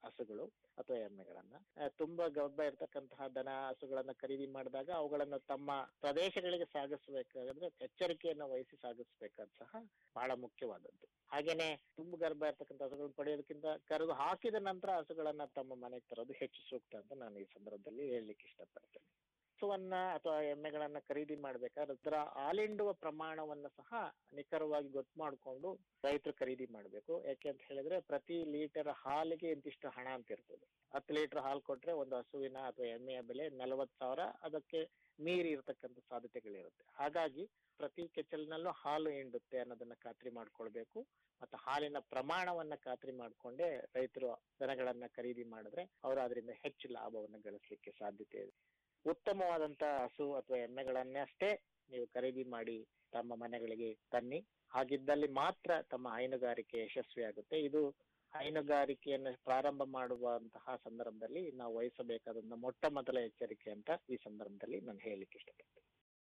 ಹಸುಗಳು ಅಥವಾ ಎಮ್ಮೆಗಳನ್ನ ಆ, ತುಂಬಾ ಗರ್ಭ ಇರ್ತಕ್ಕಂತಹ ದನ ಹಸುಗಳನ್ನ ಖರೀದಿ ಮಾಡಿದಾಗ ಅವುಗಳನ್ನು ತಮ್ಮ ಪ್ರದೇಶಗಳಿಗೆ ಸಾಗಿಸಬೇಕಾದ್ರೆ ಎಚ್ಚರಿಕೆಯನ್ನು ವಹಿಸಿ ಸಾಗಿಸ್ಬೇಕಾದ್ ಸಹ ಬಹಳ ಮುಖ್ಯವಾದದ್ದು ಹಾಗೇನೆ ತುಂಬು ಗರ್ಭ ಇರ್ತಕ್ಕಂಥ ಹಸುಗಳನ್ನ ಪಡೆಯೋದಕ್ಕಿಂತ ಕರೆದು ಹಾಕಿದ ನಂತರ ಹಸುಗಳನ್ನ ತಮ್ಮ ಮನೆಗೆ ತರೋದು ಹೆಚ್ಚು ಸೂಕ್ತ ಅಂತ ನಾನು ಈ ಸಂದರ್ಭದಲ್ಲಿ ಹೇಳಲಿಕ್ಕೆ ಇಷ್ಟಪಡ್ತೇನೆ ಹಸುವನ್ನ ಅಥವಾ ಎಮ್ಮೆಗಳನ್ನ ಖರೀದಿ ಮಾಡ್ಬೇಕಾದ್ರೆ ಅದರ ಹಾಲಿಂಡುವ ಪ್ರಮಾಣವನ್ನ ಸಹ ನಿಖರವಾಗಿ ಗೊತ್ತು ಮಾಡಿಕೊಂಡು ರೈತರು ಖರೀದಿ ಮಾಡ್ಬೇಕು ಯಾಕೆ ಅಂತ ಹೇಳಿದ್ರೆ ಪ್ರತಿ ಲೀಟರ್ ಹಾಲಿಗೆ ಇಂತಿಷ್ಟು ಹಣ ಅಂತ ಇರ್ತದೆ ಹತ್ತು ಲೀಟರ್ ಹಾಲು ಕೊಟ್ರೆ ಒಂದು ಹಸುವಿನ ಅಥವಾ ಎಮ್ಮೆಯ ಬೆಲೆ ನಲವತ್ತು ಸಾವಿರ ಅದಕ್ಕೆ ಮೀರಿ ಇರತಕ್ಕಂಥ ಸಾಧ್ಯತೆಗಳಿರುತ್ತೆ ಹಾಗಾಗಿ ಪ್ರತಿ ಕೆಚ್ಚಲಿನಲ್ಲೂ ಹಾಲು ಹಿಂಡುತ್ತೆ ಅನ್ನೋದನ್ನ ಖಾತ್ರಿ ಮಾಡ್ಕೊಳ್ಬೇಕು ಮತ್ತು ಹಾಲಿನ ಪ್ರಮಾಣವನ್ನ ಖಾತ್ರಿ ಮಾಡ್ಕೊಂಡೇ ರೈತರು ದನಗಳನ್ನ ಖರೀದಿ ಮಾಡಿದ್ರೆ ಅವರು ಅದರಿಂದ ಹೆಚ್ಚು ಲಾಭವನ್ನ ಗಳಿಸ್ಲಿಕ್ಕೆ ಸಾಧ್ಯತೆ ಇದೆ ಉತ್ತಮವಾದಂತ ಹಸು ಅಥವಾ ಎಮ್ಮೆಗಳನ್ನೇ ಅಷ್ಟೇ ನೀವು ಖರೀದಿ ಮಾಡಿ ತಮ್ಮ ಮನೆಗಳಿಗೆ ತನ್ನಿ ಹಾಗಿದ್ದಲ್ಲಿ ಮಾತ್ರ ತಮ್ಮ ಹೈನುಗಾರಿಕೆ ಯಶಸ್ವಿಯಾಗುತ್ತೆ ಇದು ಹೈನುಗಾರಿಕೆಯನ್ನು ಪ್ರಾರಂಭ ಮಾಡುವಂತಹ ಸಂದರ್ಭದಲ್ಲಿ ನಾವು ವಹಿಸಬೇಕಾದಂತ ಮೊಟ್ಟ ಮೊದಲ ಎಚ್ಚರಿಕೆ ಅಂತ ಈ ಸಂದರ್ಭದಲ್ಲಿ ನಾನು ಹೇಳಲಿಕ್ಕೆ ಇಷ್ಟಪಡ್ತೇನೆ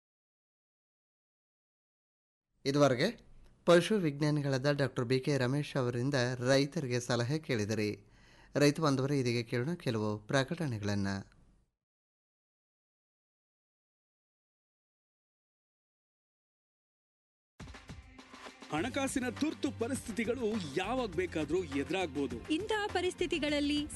ಇದುವರೆಗೆ ಪಶು ವಿಜ್ಞಾನಿಗಳಾದ ಡಾಕ್ಟರ್ ಬಿ ಕೆ ರಮೇಶ್ ಅವರಿಂದ ರೈತರಿಗೆ ಸಲಹೆ ಕೇಳಿದಿರಿ ರೈತ ಬಾಂಧವರೇ ಇದೀಗ ಕೇಳೋಣ ಕೆಲವು ಪ್ರಕಟಣೆಗಳನ್ನು ಹಣಕಾಸಿನ ತುರ್ತು ಪರಿಸ್ಥಿತಿಗಳು ಯಾವಾಗ ಬೇಕಾದ್ರೂ ಎದುರಾಗ್ಬೋದು ಇಂತಹ ಪರಿಸ್ಥಿತಿಗಳಲ್ಲಿ